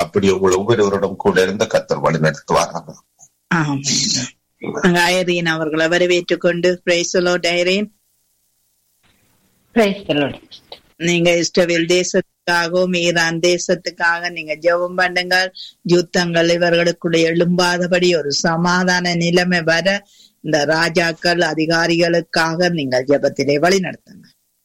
அப்படி உங்கள் ஒவ்வொருவரிடம் கூட இருந்த கத்தர் வழி நடத்துவாராக ஆமென் ஐரீன் அவர்களை வரவேற்றுக் கொண்டு பிரைசலோ டைரீன் Praise the Lord. நீங்க இஸ்ரவேல் தேசத்துக்காகவும் ஈரான் தேசத்துக்காக நீங்க ஜெபம் பண்ணுங்கள் யுத்தங்கள் இவர்களுக்குள்ள எழும்பாதபடி ஒரு சமாதான நிலைமை வர இந்த ராஜாக்கள் அதிகாரிகளுக்காக நீங்கள் ஜெபத்திலே வழி நடத்துங்க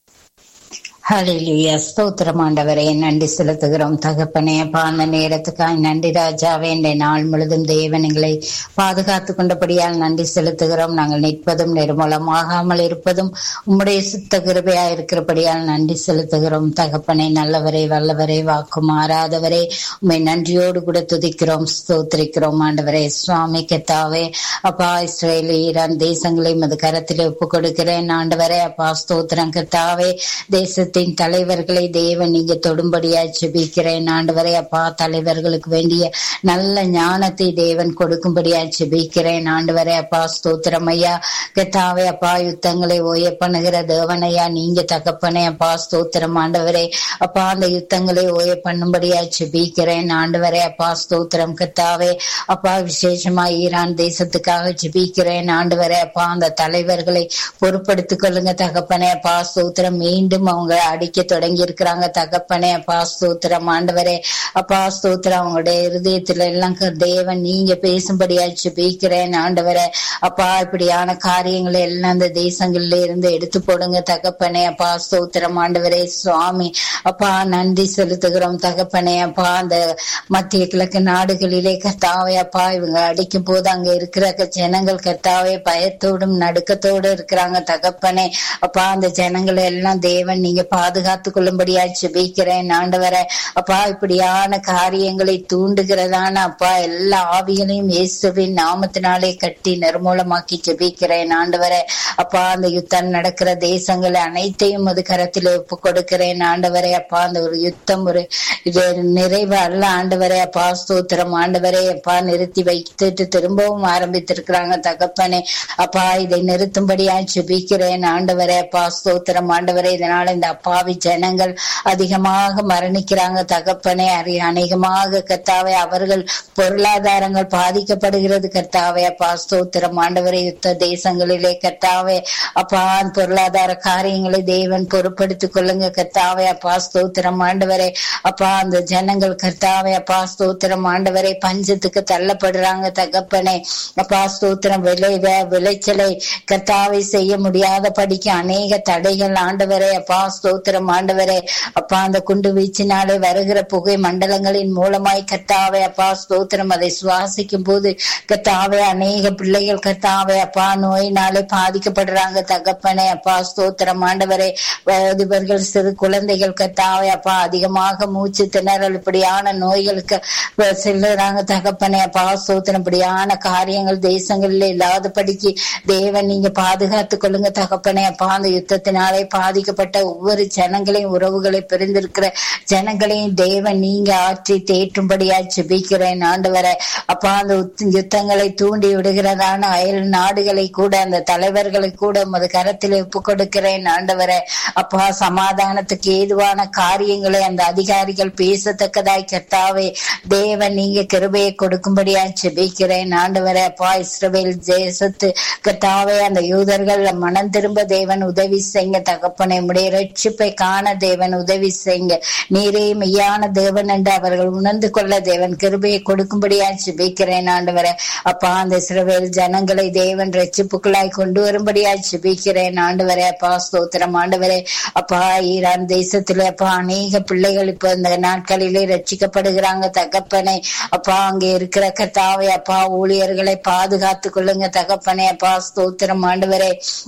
ஹalleluya ஸ்தோத்திரம் ஆண்டவரே நன்றி செலுத்துகிறோம் தகப்பனே அப்பா அந்த நேரத்துக்காய் நன்றி ராஜாவே இந்த நாள் முழுதும் தேவன் எங்களை பாதுகாத்து கொண்டபடியால் நன்றி செலுத்துகிறோம் நாங்கள் நிற்பதும் நிர்மூலமாகாமல் இருப்பதும் உம்முடைய சுத்த கிருபையா இருக்கிறபடியால் நன்றி செலுத்துகிறோம் தகப்பனே நல்லவரே வல்லவரே வாக்கு மாறாதவரே உண்மை நன்றியோடு கூட துதிக்கிறோம் ஸ்தோத்திரிக்கிறோம் ஆண்டவரே சுவாமி கெத்தாவே அப்பா இஸ்ரேல் ஈரான் தேசங்களை மது கரத்தில் ஒப்பு கொடுக்கிறேன் ஆண்டவரே அப்பா ஸ்தோத்திரம் கெத்தாவே தேசத்தின் தலைவர்களை தேவன் நீங்க தொடும்படியாய் செபிக்கிறேன் ஆண்டவரே அப்பா தலைவர்களுக்கு வேண்டிய நல்ல ஞானத்தை தேவன் கொடுக்கும்படியாய் செபிக்கிறேன் ஆண்டவரே அப்பா ஸ்தோத்திரம் ஐயா கெத்தாவே அப்பா யுத்தங்களை ஓய பண்ணுகிற தேவனையா நீங்க தகப்பனே அப்பா ஸ்தோத்திரம் ஆண்டவரே அப்பா அந்த யுத்தங்களை ஓய பண்ணும்படியாய் செபிக்கிறேன் ஆண்டவரே அப்பா ஸ்தோத்திரம் கத்தாவே அப்பா விசேஷமா ஈரான் தேசத்துக்காக ஜெபிக்கிறேன் ஆண்டவரே அப்பா அந்த தலைவர்களை பொறுப்படுத்திக் கொள்ளுங்க தகப்பனே அப்பா ஸ்தோத்திரம் மீண்டும் அவங்க அடிக்க தொடங்கி இருக்கிறாங்க தகப்பனே அப்பா ஸ்தோத்திரம் ஆண்டவரே அப்பா ஸ்தோத்திரம் அவங்களுடைய இருதயத்துல எல்லாம் க- தேவன் நீங்க பேசும்படியா ஜெபிக்கிறேன் ஆண்டவரே அப்பா இப்படியான காரியங்களை எல்லாம் அந்த தேசங்கள்ல இருந்து எடுத்து போடுங்க தகப்பனே அப்பா ஸ்தோத்திரம் ஆண்டவரே சுவாமி அப்பா நன்றி செலுத்துகிறோம் தகப்பனே அப்பா அந்த மத்திய கிழக்கு நாடுகளிலே கர்த்தாவே அப்பா இவங்க அடிக்கும் போது அங்க இருக்கிற க- ஜனங்கள் கர்த்தாவே பயத்தோடும் நடுக்கத்தோடு இருக்கிறாங்க தகப்பனே அப்பா அந்த ஜனங்களை எல்லாம் தேவன் நீங்க பாதுகாத்து கொள்ளும்படியா ஜெபிக்கிறேன் ஆண்டவரே அப்பா இப்படியான காரியங்களை தூண்டுகிறதான அப்பா எல்லா ஆவிகளையும் இயேசுவின் நாமத்தினாலே கட்டி நிர்மூலமாக்கி ஜெபிக்கிறேன் ஆண்டவரே அப்பா அந்த யுத்தம் நடக்கிற தேசங்களை அனைத்தையும் அது கரத்தில் ஒப்பு கொடுக்கிறேன் ஆண்டவரே அப்பா அந்த ஒரு யுத்தம் ஒரு இது நிறைவு அல்ல ஆண்டவரே அப்பா ஸ்தோத்திரம் ஆண்டவரே அப்பா நிறுத்தி வைத்துட்டு திரும்பவும் ஆரம்பித்திருக்கிறாங்க தகப்பனே அப்பா இதை நிறுத்தும்படியா ஜெபிக்கிறேன் ஆண்டவரே அப்பா ஸ்தோத்திரம் ஆண்டவரே இதனால இந்த அப்பாவி ஜனங்கள் அதிகமாக மரணிக்கிறாங்க தகப்பனே அறி அநேகமாக கர்த்தாவே அவர்கள் பொருளாதாரங்கள் பாதிக்கப்படுகிறது கர்த்தாவே அப்பா ஸ்தோத்திரம் ஆண்டவரே யுத்த தேசங்களிலே கர்த்தாவே அப்பா பொருளாதார காரியங்களை தேவன் பொறுப்படுத்திக் கொள்ளுங்க கர்த்தாவே அப்பா ஸ்தோத்திரம் ஆண்டவரே அப்பா அந்த ஜனங்கள் கர்த்தாவே அப்பா ஸ்தோத்திரம் ஆண்டவரே பஞ்சத்துக்கு தள்ளப்படுறாங்க தகப்பனே அப்பா ஸ்தோத்திரம் விளை வே- விளைச்சலை கர்த்தாவை செய்ய முடியாத படிக்க அநேக தடைகள் ஆண்டவரே அப்பா ஸ்தோத்திரம் ஆண்டவரே அப்பா அந்த குண்டு வீச்சினாலே வருகிற புகை மண்டலங்களின் மூலமாய் கர்த்தாவே அப்பா ஸ்தோத்திரம் அதை சுவாசிக்கும் போது கர்த்தாவே அநேக பிள்ளைகள் கர்த்தாவே அப்பா நோயினாலே பாதிக்கப்படுறாங்க தகப்பனே அப்பா ஸ்தோத்திரம் ஆண்டவரே வயோதிபர்கள் சிறு குழந்தைகள் கர்த்தாவே அப்பா அதிகமாக மூச்சு திணறல் இப்படியான நோய்களுக்கு வ- செல்லுறாங்க தகப்பனே அப்பா ஸ்தோத்திரம் இப்படியான காரியங்கள் தேசங்களில் இல்லாதபடிக்கு தேவன் நீங்க பாதுகாத்துக் கொள்ளுங்க தகப்பனே அப்பா அந்த யுத்தத்தினாலே பாதிக்கப்பட்ட ஒவ்வொரு ஜனங்களையும் உறவுகளை பிரிந்திருக்கிற ஜனங்களையும் தேவன் நீங்க ஆற்றி தேற்றும்படியா ஜெபிக்கிறேன் ஆண்டவரை அப்பா அந்த உத்- யுத்தங்களை தூண்டி விடுகிறதான அயல் நாடுகளை கூட அந்த தலைவர்களை கூட உமது கரத்தில் ஒப்பு கொடுக்கிறேன் ஆண்டவரை அப்பா சமாதானத்துக்கு ஏதுவான காரியங்களை அந்த அதிகாரிகள் பேசத்தக்கதாய் கர்த்தாவே தேவன் நீங்க கிருபையை கொடுக்கும்படியா ஜெபிக்கிறேன் ஆண்டவரே அப்பா இஸ்ரவேல் தேசத்து கர்த்தாவே அந்த யூதர்கள் மனம் திரும்ப தேவன் உதவி செய்யுங்க தகப்பனை உடைய ரட்சிப்பை காண தேவன் உதவி செய்யுங்க நீரே மெய்யான தேவன் என்று அவர்கள் உணர்ந்து கொள்ள தேவன் கிருபையை கொடுக்கும்படியா ஜெபிக்கிறேன் ஆண்டவரே அப்பா அந்த இஸ்ரவேல் ஜனங்களை தேவன் ரட்சிப்புக்குள்ளாய் கொண்டு வரும்படியா ஜெபிக்கிறேன் ஆண்டவரே அப்பா ஸ்தோத்திரம் ஆண்டவரே அப்பா ஈரான் தேசத்துல அப்பா அநேக பிள்ளைகள் இப்ப இந்த நாட்களிலே ரட்சிக்கப்படுகிறாங்க தகப்பனை அப்பா அங்க இருக்கிற கத்தாவை அப்பா ஊழியர்களை பாதுகாத்து கொள்ளுங்க தகப்பனே அப்பா ஸ்தோத்திரம் ஆண்டவரே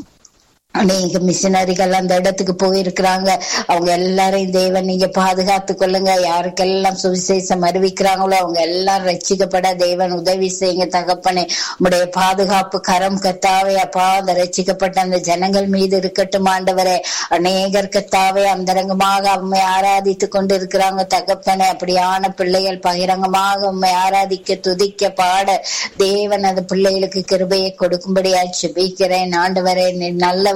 அநேக மிஷினரிகள் அந்த இடத்துக்கு போயிருக்கிறாங்க அவங்க எல்லாரையும் தேவன் நீங்க பாதுகாத்து கொள்ளுங்க யாருக்கெல்லாம் சுவிசேஷம் அறிவிக்கிறாங்களோ அவங்க எல்லாம் ரட்சிக்கப்பட தேவன் உதவி செய்யுங்க தகப்பனே உடைய பாதுகாப்பு கரம் கத்தாவே அப்பா அந்த ரட்சிக்கப்பட்ட அந்த ஜனங்கள் மீது இருக்கட்டும் ஆண்டவரே அநேகர் கத்தாவே அந்தரங்கமாக உண்மை ஆராதித்து கொண்டு இருக்கிறாங்க தகப்பனே அப்படியான பிள்ளைகள் பகிரங்கமாக உண்மை ஆராதிக்க துதிக்க பாட தேவன் அந்த பிள்ளைகளுக்கு கிருபையை கொடுக்கும்படியா ஜெபிக்கிறேன் ஆண்டவரே நீ நல்லவர்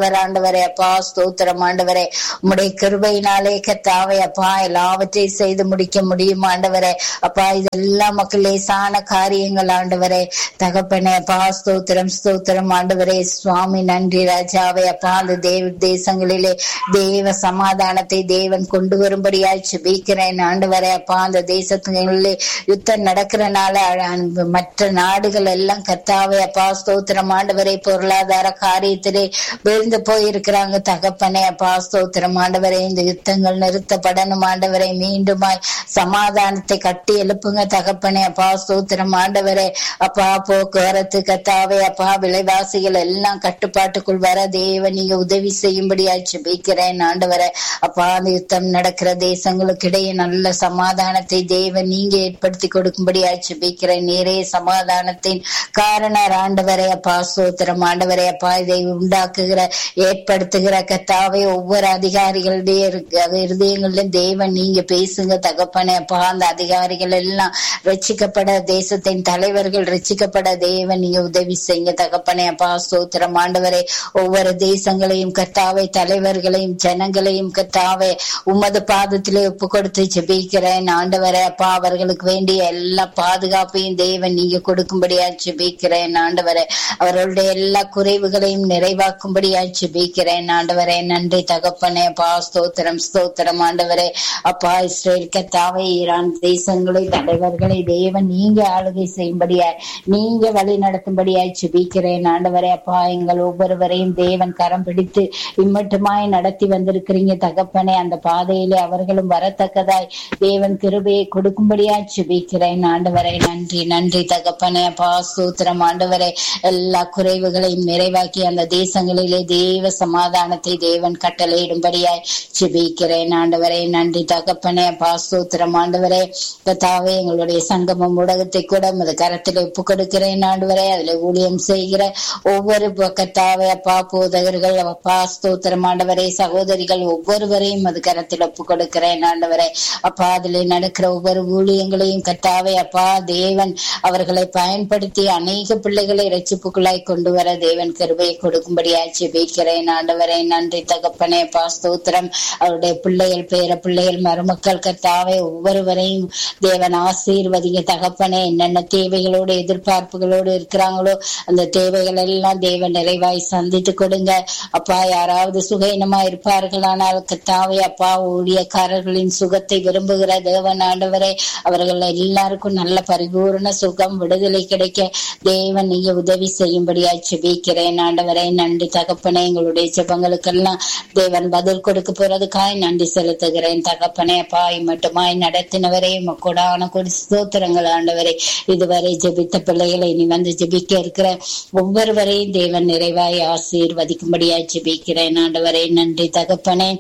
நல்லவர் ஆண்டவரே அப்பா ஸ்தோத்திரம் ஆண்டவரே உம்முடைய கிருபையினாலே கத்தாவே அப்பா எல்லாவற்றையும் செய்து முடிக்க முடியும் ஆண்டவரே அப்பா இதெல்லாம் மக்கள் லேசான காரியங்கள் ஆண்டவரே தகப்பனே அப்பா ஸ்தோத்திரம் ஸ்தோத்திரம் ஆண்டவரே சுவாமி நன்றி ராஜாவே அப்பா அந்த தேவ தேசங்களிலே தேவ சமாதானத்தை தேவன் கொண்டு வரும்படியாய் சுபிக்கிறேன் ஆண்டவரே அப்பா அந்த தேசத்துகளிலே யுத்தம் நடக்கிறனால அ- மற்ற நாடுகள் எல்லாம் கத்தாவே அப்பா ஸ்தோத்திரம் ஆண்டவரே பொருளாதார காரியத்திலே விழுந்து போயிருக்கிறாங்க தகப்பனே அப்பா ஸ்தோத்திரம் ஆண்டவரே இந்த யுத்தங்கள் நிறுத்தப்படணும் ஆண்டவரை மீண்டுமாய் சமாதானத்தை கட்டி எழுப்புங்க தகப்பனே அப்பா ஸ்தோத்திரம் ஆண்டவரே அப்பா போக்குவரத்து கத்தாவே அப்பா விலைவாசிகள் எல்லாம் கட்டுப்பாட்டுக்குள் வர தேவன் நீங்க உதவி செய்யும்படியாய் ஜெபிக்கிறேன் ஆண்டவரே அப்பா அந்த யுத்தம் நடக்கிற தேசங்களுக்கு இடையே நல்ல சமாதானத்தை தேவன் நீங்க ஏற்படுத்தி கொடுக்கும்படியாய் ஜெபிக்கிறேன் நேரே சமாதானத்தின் காரணர் ஆண்டவரே அப்பா ஸ்தோத்திரம் ஆண்டவரே அப்பா இதை உண்டாக்குகிற ஏற்படுத்துகிற கத்தாவே ஒவ்வொரு அதிகாரிகளுடைய இருக்க- இருதயங்களிலும் தேவன் நீங்க பேசுங்க தகப்பனே அப்பா அந்த அதிகாரிகள் எல்லாம் ரட்சிக்கப்பட தேசத்தின் தலைவர்கள் ரட்சிக்கப்பட தேவன் நீங்க உதவி செய்யுங்க தகப்பனே அப்பா ஸ்தோத்திரம் ஆண்டவரே ஒவ்வொரு தேசங்களையும் கத்தாவே தலைவர்களையும் ஜனங்களையும் கத்தாவே உமது பாதத்திலே ஒப்பு கொடுத்து ஜெபிக்கிறேன் ஆண்டவரே அப்பா அவர்களுக்கு வேண்டிய எல்லா பாதுகாப்பையும் தேவன் நீங்க கொடுக்கும்படியா ஜெபிக்கிறேன் ஆண்டவரே அவர்களுடைய எல்லா குறைவுகளையும் நிறைவாக்கும்படியா ஜெபிக்கிறேன் ஆண்டவரே நன்றி தகப்பனே அப்பா ஸ்தோத்திரம் ஸ்தோத்திரம் ஆண்டவரே அப்பா இஸ்ரேல் கத்தாவை ஈரான் தேசங்களை தலைவர்களை தேவன் நீங்க ஆளுகை செய்யும்படியாய் நீங்க வழி நடத்தும்படியாய் ஜெபிக்கிறேன் ஆண்டவரே அப்பா எங்கள் ஒவ்வொருவரையும் தேவன் கரம் பிடித்து இம்மட்டுமாய் நடத்தி வந்திருக்கிறீங்க தகப்பனே அந்த பாதையிலே அவர்களும் வரத்தக்கதாய் தேவன் கிருபையை கொடுக்கும்படியாய் ஜெபிக்கிறேன் ஆண்டவரே நன்றி நன்றி தகப்பனே அப்பா ஸ்தோத்திரம் ஆண்டவரே எல்லா குறைவுகளையும் நிறைவாக்கி அந்த தேசங்களிலே தேவ சமாதானத்தை தேவன் கட்டளையிடும்படியாய் ஜெபிக்கிறேன் ஆண்டவரே நன்றி தகப்பனே அப்பா ஸ்தோத்திரம் ஆண்டவரே கத்தாவே எங்களுடைய சங்கமம் ஊடகத்தை கூட உமது கரத்தில் ஒப்பு கொடுக்கிறேன் ஆண்டவரே அதுல ஊழியம் செய்கிற ஒவ்வொரு ப- கத்தாவே அப்பா போதகர்கள் அப்பா ஸ்தோத்திரம் ஆண்டவரே சகோதரிகள் ஒவ்வொருவரையும் அது கரத்தில் ஒப்பு கொடுக்கிறேன் ஆண்டவரே அப்பா அதில் நடக்கிற ஒவ்வொரு ஊழியங்களையும் கத்தாவே அப்பா தேவன் அவர்களை பயன்படுத்தி அநேக பிள்ளைகளை ரட்சிப்புக்குள்ளாய் கொண்டு வர தேவன் கருவையை கொடுக்கும்படியாய் ஜெபிக்கிறேன் ஆண்டவரே நன்றி தகப்பனே அப்பா ஸ்தோத்திரம் அவருடைய பிள்ளைகள் பேர பிள்ளைகள் மருமக்கள் கத்தாவே ஒவ்வொருவரையும் தேவன் ஆசீர்வதிங்க தகப்பனே என்னென்ன தேவைகளோடு எதிர்பார்ப்புகளோடு இருக்கிறாங்களோ அந்த தேவைகள் எல்லாம் தேவன் நிறைவாய் சந்தித்து கொடுங்க அப்பா யாராவது சுகைனமா இருப்பார்களானால் கத்தாவே அப்பா ஊழியக்காரர்களின் சுகத்தை விரும்புகிற தேவன் ஆண்டவரே அவர்கள் எல்லாருக்கும் நல்ல பரிபூர்ண சுகம் விடுதலை கிடைக்க தேவன் நீங்க உதவி செய்யும்படியா ஜெபிக்கிறேன் ஆண்டவரே நன்றி தகப்பனே எங்களுடைய ஜெபங்களுக்கெல்லாம் தேவன் பதில் கொடுக்க போறதுக்காய் நன்றி செலுத்துகிறேன் தகப்பனே அப்பா மட்டுமாய் நடத்தினவரே கொடான கொடி ஸ்தோத்திரங்கள் ஆண்டவரே இதுவரை ஜெபித்த பிள்ளைகளை இனி வந்து ஜெபிக்க இருக்கிற ஒவ்வொருவரையும் தேவன் நிறைவாய் ஆசீர்வதிக்கும்படியாய் ஜெபிக்கிறேன் ஆண்டவரே நன்றி தகப்பனே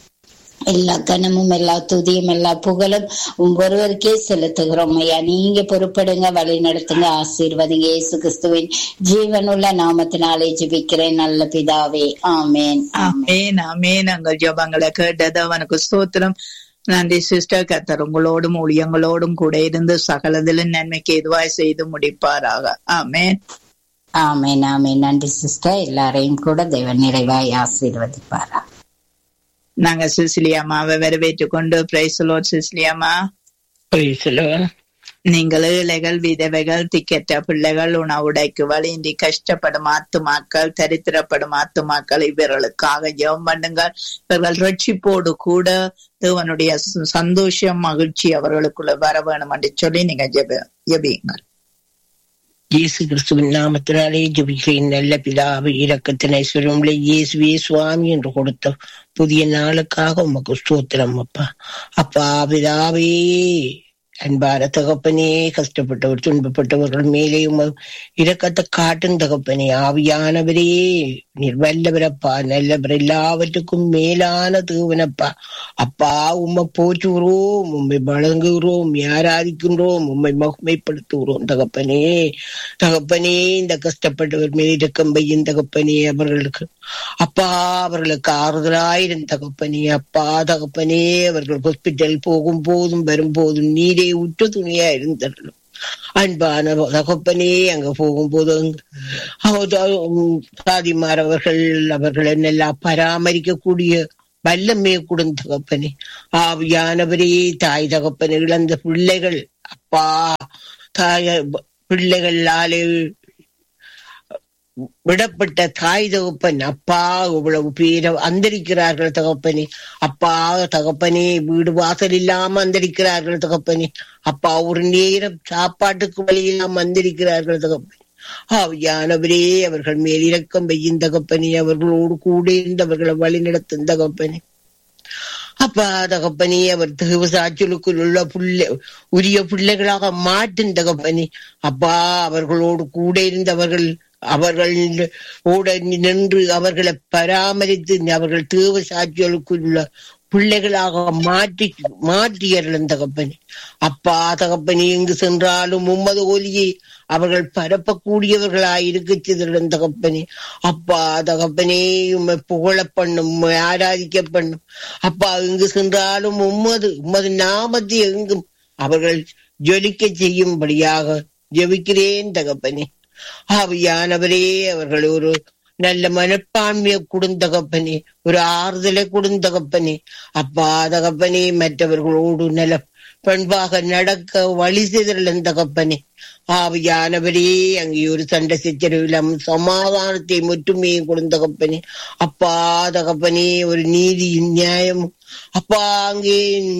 எல்லா கனமும் எல்லா துதியும் எல்லா புகழும் உங்க ஒருவருக்கே செலுத்துகிறோம் ஐயா நீங்க பொறுப்படுங்க வழி நடத்துங்க ஆசீர்வதிங்க இயேசு கிறிஸ்துவின் ஜீவனுள்ள நாமத்தினாலே ஜெபிக்கிறேன் நல்ல பிதாவே ஆமேன் ஆமேன் ஆமேன் ஆமேன் உங்கள் ஜபங்களை கேட்டது அவனுக்கு ஸ்தோத்திரம் நன்றி சிஸ்டர் கத்தர் உங்களோடும் ஊழியங்களோடும் கூட இருந்து சகலதிலும் நன்மைக்கு எதுவாய் செய்து முடிப்பாராக ஆமேன் ஆமேன் ஆமேன் நன்றி சிஸ்டர் எல்லாரையும் கூட தேவன் நிறைவாய் ஆசீர்வதிப்பாரா நாங்க சிசிலியாமாவை வரவேற்றுக் கொண்டு பிரைசலோட் சிசிலியாமா Praise the Lord. நீங்கள் ஏழைகள் விதவைகள் திக்கற்ற பிள்ளைகள் உணவுடைக்கு வழியின்றி கஷ்டப்படும் ஆத்துமாக்கள் தரித்திரப்படும் ஆத்துமாக்கள் இவர்களுக்காக ஜெபம் பண்ணுங்கள் இவர்கள் ரட்சிப்போடு கூட தேவனுடைய ச- சந்தோஷம் மகிழ்ச்சி அவர்களுக்குள்ள வர வேணும் என்று சொல்லி நீங்க ஜெப ஜெபியுங்கள் இயேசு கிறிஸ்துவின் நாமத்தினாலே ஜெபிக்கிறேன் நல்ல பிதாவை இரக்கத்தினை சொல்லும்ல இயேசுவே சுவாமி என்று கொடுத்த புதிய நாளுக்காக உமக்கு ஸ்தோத்திரம் அப்பா அப்பா பிதாவே அன்பார தகப்பனே கஷ்டப்பட்டவர் துன்பப்பட்டவர்கள் மேலே உம இரக்கத்தை காட்டும் தகப்பனே ஆவியானவரே நீர் வல்லவரப்பா நல்லவர் எல்லாவற்றுக்கும் மேலான தேவனப்பா அப்பா உம்மை போற்றுகிறோம் உம்மை வழங்குகிறோம் ஆராதிக்கின்றோம் உம்மை மகிமைப்படுத்துகிறோம் தகப்பனே தகப்பனே இந்த கஷ்டப்பட்டவர் மேல் இருக்கும் பையன் தகப்பனே அவர்களுக்கு அப்பா அவர்களுக்கு ஆறுதலாயிரம் தகப்பனே அப்பா தகப்பனே அவர்கள் ஹாஸ்பிட்டல் போகும் போதும் வரும் போதும் நீரே உற்ற துணியா இருந்தரலும் அன்பான தகப்பனே அங்க போகும்போது சாதிமார் அவர்கள் அவர்களை நல்லா பராமரிக்கக்கூடிய வல்லமே கொடுந்த தகப்பனே ஆவியானவரே தாய் தகப்பனை இழந்த பிள்ளைகள் அப்பா தாய பிள்ளைகளாலே விடப்பட்ட தாய் தகப்பன் அப்பா இவ்வளவு பேர அந்தரிக்கிறார்கள் தகப்பனே அப்பா தகப்பனே வீடு வாசல் இல்லாம அந்தரிக்கிறார்கள் தகப்பனே அப்பா ஒரு நேரம் சாப்பாட்டுக்கு வழி இல்லாம அந்தரிக்கிறார்கள் தகப்பனே ஆவியானவரே அவர்கள் மேலிறக்கம் பெய்யும் தகப்பனே அவர்களோடு கூட இருந்தவர்களை வழி நடத்தும் தகப்பனே அப்பா தகப்பனே அவர் சாட்சிகளுக்குள் உள்ள புள்ளை உரிய பிள்ளைகளாக மாற்றும் தகப்பனே அப்பா அவர்களோடு கூட இருந்தவர்கள் அவர்கள் ஓட நின்று அவர்களை பராமரித்து அவர்கள் தேவ சாட்சிகளுக்குள்ள பிள்ளைகளாக மாற்றி மாற்றியறலும் தகப்பனே அப்பா தகப்பனே எங்கு சென்றாலும் உம்மது ஒலியை அவர்கள் பரப்பக்கூடியவர்களாய் இருக்க செய்திடும் தகப்பனே அப்பா தகப்பனே உம்மை புகழ பண்ணும் உம்மை ஆராதிக்க பண்ணும் அப்பா எங்கு சென்றாலும் உம்மது உம்மது நாமத்தை எங்கும் அவர்கள் ஜொலிக்க செய்யும்படியாக ஜெபிக்கிறேன் தகப்பனே ஆவியானவரே அவர்கள் ஒரு நல்ல மனப்பான்மையை கொடுந்தகப்பனே ஒரு ஆறுதலை கொடுந்தகப்பனே அப்பா தகப்பனே மற்றவர்களோடு நல்ல பண்பாக நடக்க வழி செய்தல் தகப்பனே ஆவியானவரே அங்கே ஒரு சண்டை சச்சரவிலும் சமாதானத்தை முற்றுமையும் கொடுந்தகப்பனே அப்பா தகப்பனே ஒரு நீதியின் நியாயம் அப்பா அங்கே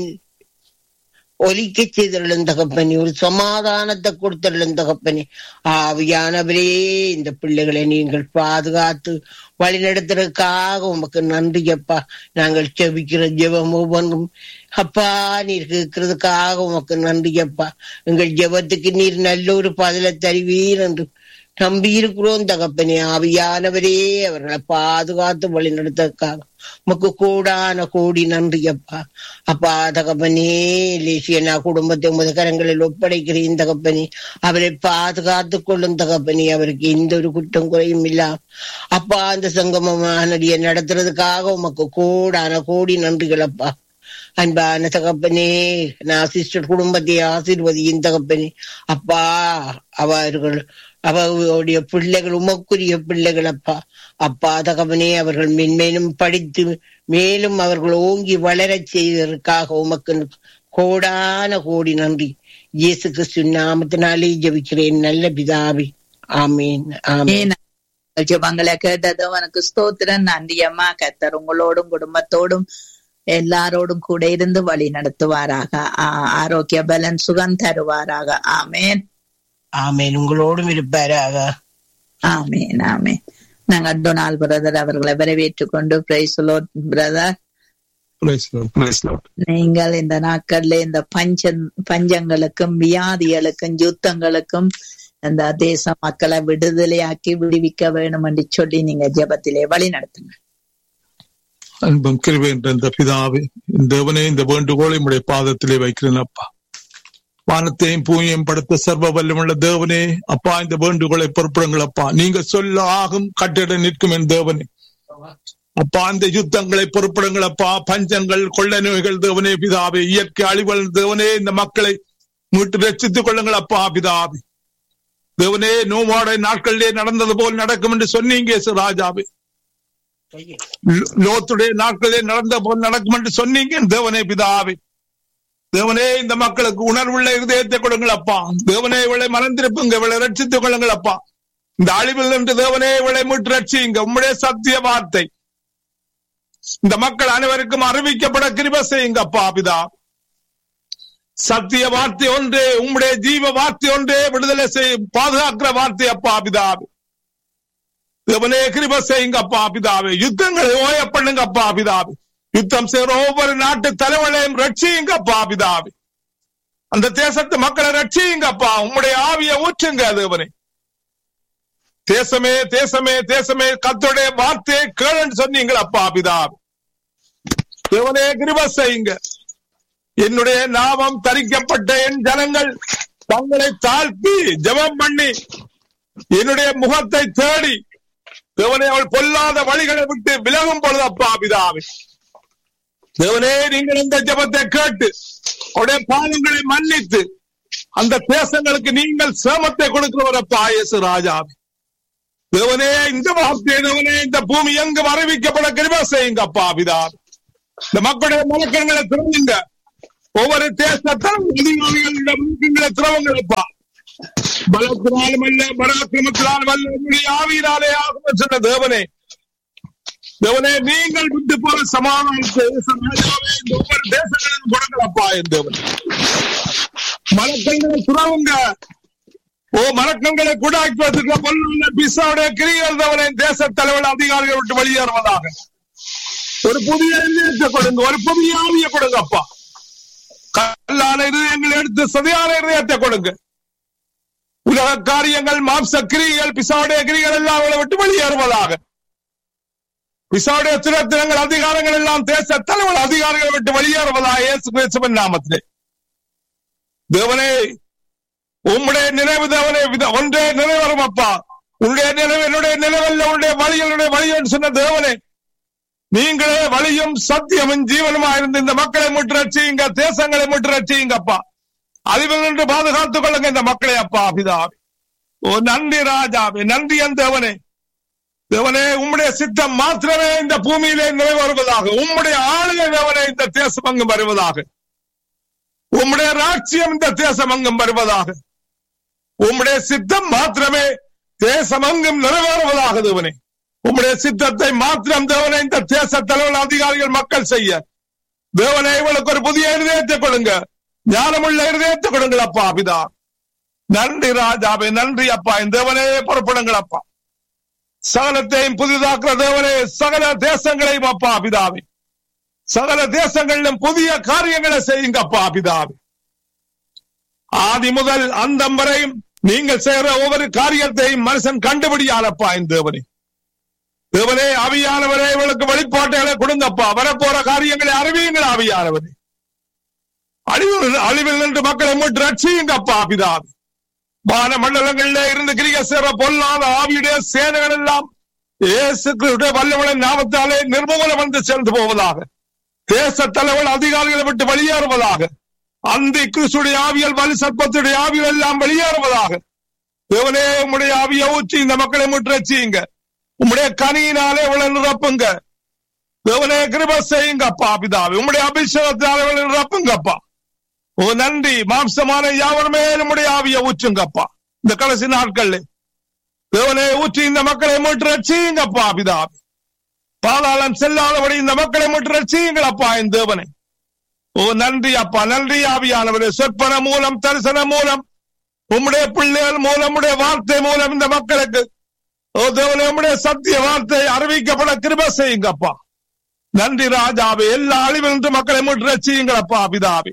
ஒலிக்க செய்தருளும் தகப்பனே ஒரு சமாதானத்தை கொடுத்தருளும் தகப்பனே ஆவியானவரே இந்த பிள்ளைகளை நீங்கள் பாதுகாத்து வழி நடத்துறதுக்காக உமக்கு நன்றி அப்பா நாங்கள் செபிக்கிற ஜெபம் ஒவ்வொன்றும் அப்பா நீர் கேட்கறதுக்காக உமக்கு நன்றி அப்பா எங்கள் ஜெபத்துக்கு நீர் நல்ல ஒரு பதிலை தருவீர் என்று நம்பி இருக்கிறோம் தகப்பனே ஆவியானவரே அவர்களை பாதுகாத்து வழி நடத்தக்காக உமக்கு கூடான கோடி நன்றி அப்பா அப்பா தகப்பனே லேசியனா குடும்பத்தை உமது கரங்களில் ஒப்படைக்கிறேன் தகப்பனே அவரை பாதுகாத்து கொள்ளும் தகப்பனே அவருக்கு எந்த ஒரு குற்றம் குறையும் இல்ல அப்பா அந்த சங்கமமானடிய நடத்துறதுக்காக உமக்கு கூடான கோடி நன்றிகள் அப்பா அன்பான தகப்பனே நான் சிஸ்டர் குடும்பத்தை ஆசீர்வதியின் தகப்பனே அப்பா அவர்கள் அவர்களுடைய பிள்ளைகள் உமக்குரிய பிள்ளைகள் அப்பா அப்பா தகவனே அவர்கள் மென்மேலும் படித்து மேலும் அவர்கள் ஓங்கி வளரச் செய்வதற்காக உமக்கு கோடான கோடி நன்றி இயேசு கிறிஸ்து நாமத்தினாலே ஜபிக்கிறேன் நல்ல பிதாவி ஆமீன் ஆமீன் ஜபங்களை கேட்டது உனக்கு ஸ்தோத்திரம் நன்றி அம்மா கத்தர் உங்களோடும் குடும்பத்தோடும் எல்லாரோடும் கூட இருந்து வழி நடத்துவாராக ஆரோக்கிய பலன் சுகம் தருவாராக ஆமேன் ஆமேன் உங்களோடும் இருப்பாராக ஆமேன் ஆமேன் நாங்க டொனால் பிரதர் அவர்களை வரவேற்றுக் கொண்டு பிரைஸ்லோ பிரதர் நீங்கள் இந்த நாட்கள்ல இந்த பஞ்ச பஞ்சங்களுக்கும் வியாதிகளுக்கும் யுத்தங்களுக்கும் இந்த தேச மக்களை விடுதலையாக்கி விடுவிக்க வேணும் என்று சொல்லி நீங்க ஜபத்திலே வழி நடத்துங்க அன்பம் கிருபை என்ற இந்த பிதாவே தேவனே இந்த வேண்டுகோளை உடைய பாதத்திலே வைக்கிறேன் அப்பா வானத்தையும் பூமியையும் படுத்த சர்வ வல்லமுள்ள தேவனே அப்பா இந்த வேண்டுகோளை பொறுப்பிடுங்கள் அப்பா நீங்க சொல்ல ஆகும் கட்டிட நிற்கும் என் தேவனே அப்பா இந்த யுத்தங்களை பொறுப்பிடுங்கள் அப்பா பஞ்சங்கள் கொள்ள நோய்கள் தேவனே பிதாவே இயற்கை அழிவல் தேவனே இந்த மக்களை மீட்டு ரட்சித்துக் கொள்ளுங்கள் அப்பா பிதாவே தேவனே நோவாட நாட்களிலே நடந்தது போல் நடக்கும் என்று சொன்னீங்க ராஜாவே லோத்துடைய நாட்களிலே நடந்த போல் நடக்கும் என்று சொன்னீங்க தேவனே பிதாவே தேவனே இந்த மக்களுக்கு உணர்வுள்ள இருதயத்தை கொடுங்கள் அப்பா தேவனே இவளை மறந்திருப்புங்க இவளை ரட்சித்துக் கொள்ளுங்கள் அப்பா இந்த அழிவில் நின்று தேவனே இவளை மீட்டு ரட்சியுங்க உம்முடைய சத்திய வார்த்தை இந்த மக்கள் அனைவருக்கும் அறிவிக்கப்பட கிருப செய்யுங்க அப்பா பிதா சத்திய வார்த்தை ஒன்றே உம்முடைய ஜீவ வார்த்தை ஒன்றே விடுதலை செய் பாதுகாக்கிற வார்த்தை அப்பா பிதாவே தேவனே கிருப செய்யுங்க அப்பா பிதாவே யுத்தங்களை ஓய பண்ணுங்க அப்பா பிதாவே யுத்தம் செய்கிற ஒவ்வொரு நாட்டு தலைவனையும் ரட்சியுங்கப்பா பிதாவே அந்த தேசத்து மக்களை ரட்சியுங்கப்பா உம்முடைய ஆவிய ஊற்றுங்க தேவனே தேசமே தேசமே தேசமே கத்துடைய வார்த்தையை கேளுன்னு சொன்னீங்களப்பா பிதாவே தேவனே கிருப செய்யுங்க என்னுடைய நாமம் தரிக்கப்பட்ட என் ஜனங்கள் தங்களை தாழ்த்தி ஜெபம் பண்ணி என்னுடைய முகத்தை தேடி தேவனே அவள் பொல்லாத வழிகளை விட்டு விலகும் பொழுது அப்பா பிதாவே தேவனே நீங்கள் இந்த ஜபத்தை கேட்டு அவருடைய பாவங்களை மன்னித்து அந்த தேசங்களுக்கு நீங்கள் சேமத்தை கொடுக்கிறவரப்பா இயேசு ராஜா தேவனே இந்த வார்த்தை தேவனே இந்த பூமி எங்கும் அறிவிக்கப்பட கிருப செய்யுங்கப்பா பிதா இந்த மக்களுடைய மலக்கங்களை திறந்துங்க ஒவ்வொரு தேசத்திலும் அதிகாரிகளிடம் மலக்கங்களை திறவுங்கப்பா பலத்தினாலும் அல்ல பராக்கிரமத்தினாலும் அல்ல உங்களுடைய ஆவியினாலே ஆகும் சொன்ன தேவனே தேவனே நீங்கள் விட்டு போற சமாதானத்தை ராஜாவே இந்த ஒவ்வொரு தேசங்களிலும் கொடுங்களப்பா என் தேவன் மலக்கங்களை துறவுங்க ஓ மலக்கங்களை குடாக்குவதற்கு பொல்லுள்ள பிசாவுடைய கிரிகள் தவறை தேச தலைவர் அதிகாரிகள் விட்டு வெளியேறுவதாக ஒரு புதிய இதயத்தை கொடுங்க ஒரு புதிய ஆவியை கொடுங்க அப்பா கல்லான இருதயங்களை எடுத்து சதையான இருதயத்தை கொடுங்க உலக காரியங்கள் மாம்ச கிரிகள் பிசாவுடைய கிரிகள் எல்லாம் அவளை விட்டு வெளியேறுவதாக பிசாவுடைய திரத்தினங்கள் அதிகாரங்கள் எல்லாம் தேச தலைவர் அதிகாரிகளை விட்டு வெளியேறுவதாக இயேசு கிறிஸ்துவின் நாமத்திலே தேவனே உம்முடைய நினைவு தேவனே வித- ஒன்றே நிறைவேறும் அப்பா உன்னுடைய நினைவு என்னுடைய நினைவல்ல உன்னுடைய வழி என்னுடைய வழி என்று சொன்ன தேவனே நீங்களே வழியும் சத்தியமும் ஜீவனுமா இருந்து இந்த மக்களை முற்று ரட்சியுங்க தேசங்களை முற்று ரட்சியுங்கப்பா அறிவில் நின்று பாதுகாத்துக் கொள்ளுங்க இந்த மக்களை அப்பா பிதாவே ஓ நன்றி ராஜாவே நன்றி என் தேவனே தேவனே உம்முடைய சித்தம் மாத்திரமே இந்த பூமியிலே நிறைவேறுவதாக உம்முடைய ஆளுகை தேவனே இந்த தேசம் அங்கும் வருவதாக உம்முடைய ராட்சியம் இந்த தேசம் அங்கும் வருவதாக உம்முடைய சித்தம் மாத்திரமே தேசம் அங்கும் நிறைவேறுவதாக தேவனே உம்முடைய சித்தத்தை மாத்திரம் தேவனே இந்த தேச தலைவர் அதிகாரிகள் மக்கள் செய்ய தேவனே இவளுக்கு ஒரு புதிய இருதயத்தை கொடுங்க ஞானமுள்ள இருதயத்தை கொடுங்கள் அப்பா பிதா நன்றி ராஜாவே நன்றி அப்பா இந்த தேவனே புறப்படுங்கள் அப்பா சகலத்தையும் புதிதாக்குற தேவனே சகல தேசங்களையும் அப்பா பிதாவே சகல தேசங்களிலும் புதிய காரியங்களை செய்யுங்க அப்பா பிதாவே ஆதி முதல் அந்தம் வரையும் நீங்கள் செய்கிற ஒவ்வொரு காரியத்தையும் மனுஷன் கண்டுபிடியாலப்பா இந்த தேவனே தேவனே ஆவியானவரே இவளுக்கு வெளிப்பாட்டுகளை கொடுங்கப்பா வரப்போற காரியங்களை அறிவியுங்கள் ஆவியானவரே அழிவில் அழிவில் நின்று மக்களை மீட்டு ரட்சியுங்கப்பா பிதாவே வான மண்டலங்களிலே இருந்து கிரிக சேர பொல்லாத ஆவியுடைய சேனைகள் எல்லாம் இயேசு கிறிஸ்துடைய வல்லவனின் நாமத்தாலே நிர்மூலம் வந்து சேர்ந்து போவதாக தேச தலைவர் அதிகாரிகளை விட்டு வெளியேறுவதாக அந்த கிறிஸ்துடைய ஆவியல் வலி சர்ப்பத்துடைய ஆவியல் எல்லாம் வெளியேறுவதாக தேவனே உம்முடைய ஆவியை ஊற்றி இந்த மக்களை மீட்டு ரட்சியுங்க உம்முடைய கனியினாலே இவளை நிரப்புங்க தேவனே கிருப செய்யுங்க அப்பா பிதாவே உம்முடைய அபிஷேகத்தினாலே இவளை நிரப்புங்கப்பா ஓ நன்றி மாம்சமான யாவருமே நம்முடைய ஆவியை ஊற்றுங்கப்பா இந்த கடைசி நாட்கள்ல தேவனே ஊற்றி இந்த மக்களை மீட்டு ரட்சியுங்கப்பா பிதாவே பாதாளம் செல்லாதபடி இந்த மக்களை மீட்டு ரட்சியுங்களப்பா என் தேவனை ஓ நன்றி அப்பா நன்றி ஆவியானவரே சொற்பன மூலம் தரிசன மூலம் உம்முடைய பிள்ளைகள் மூலம் உம்முடைய வார்த்தை மூலம் இந்த மக்களுக்கு ஓ தேவனே உம்முடைய சத்திய வார்த்தை அறிவிக்கப்பட கிருப செய்யுங்கப்பா நன்றி ராஜாவே எல்லா அழிவிலிருந்து மக்களை மீட்டு ரட்சியுங்களப்பா பிதாவே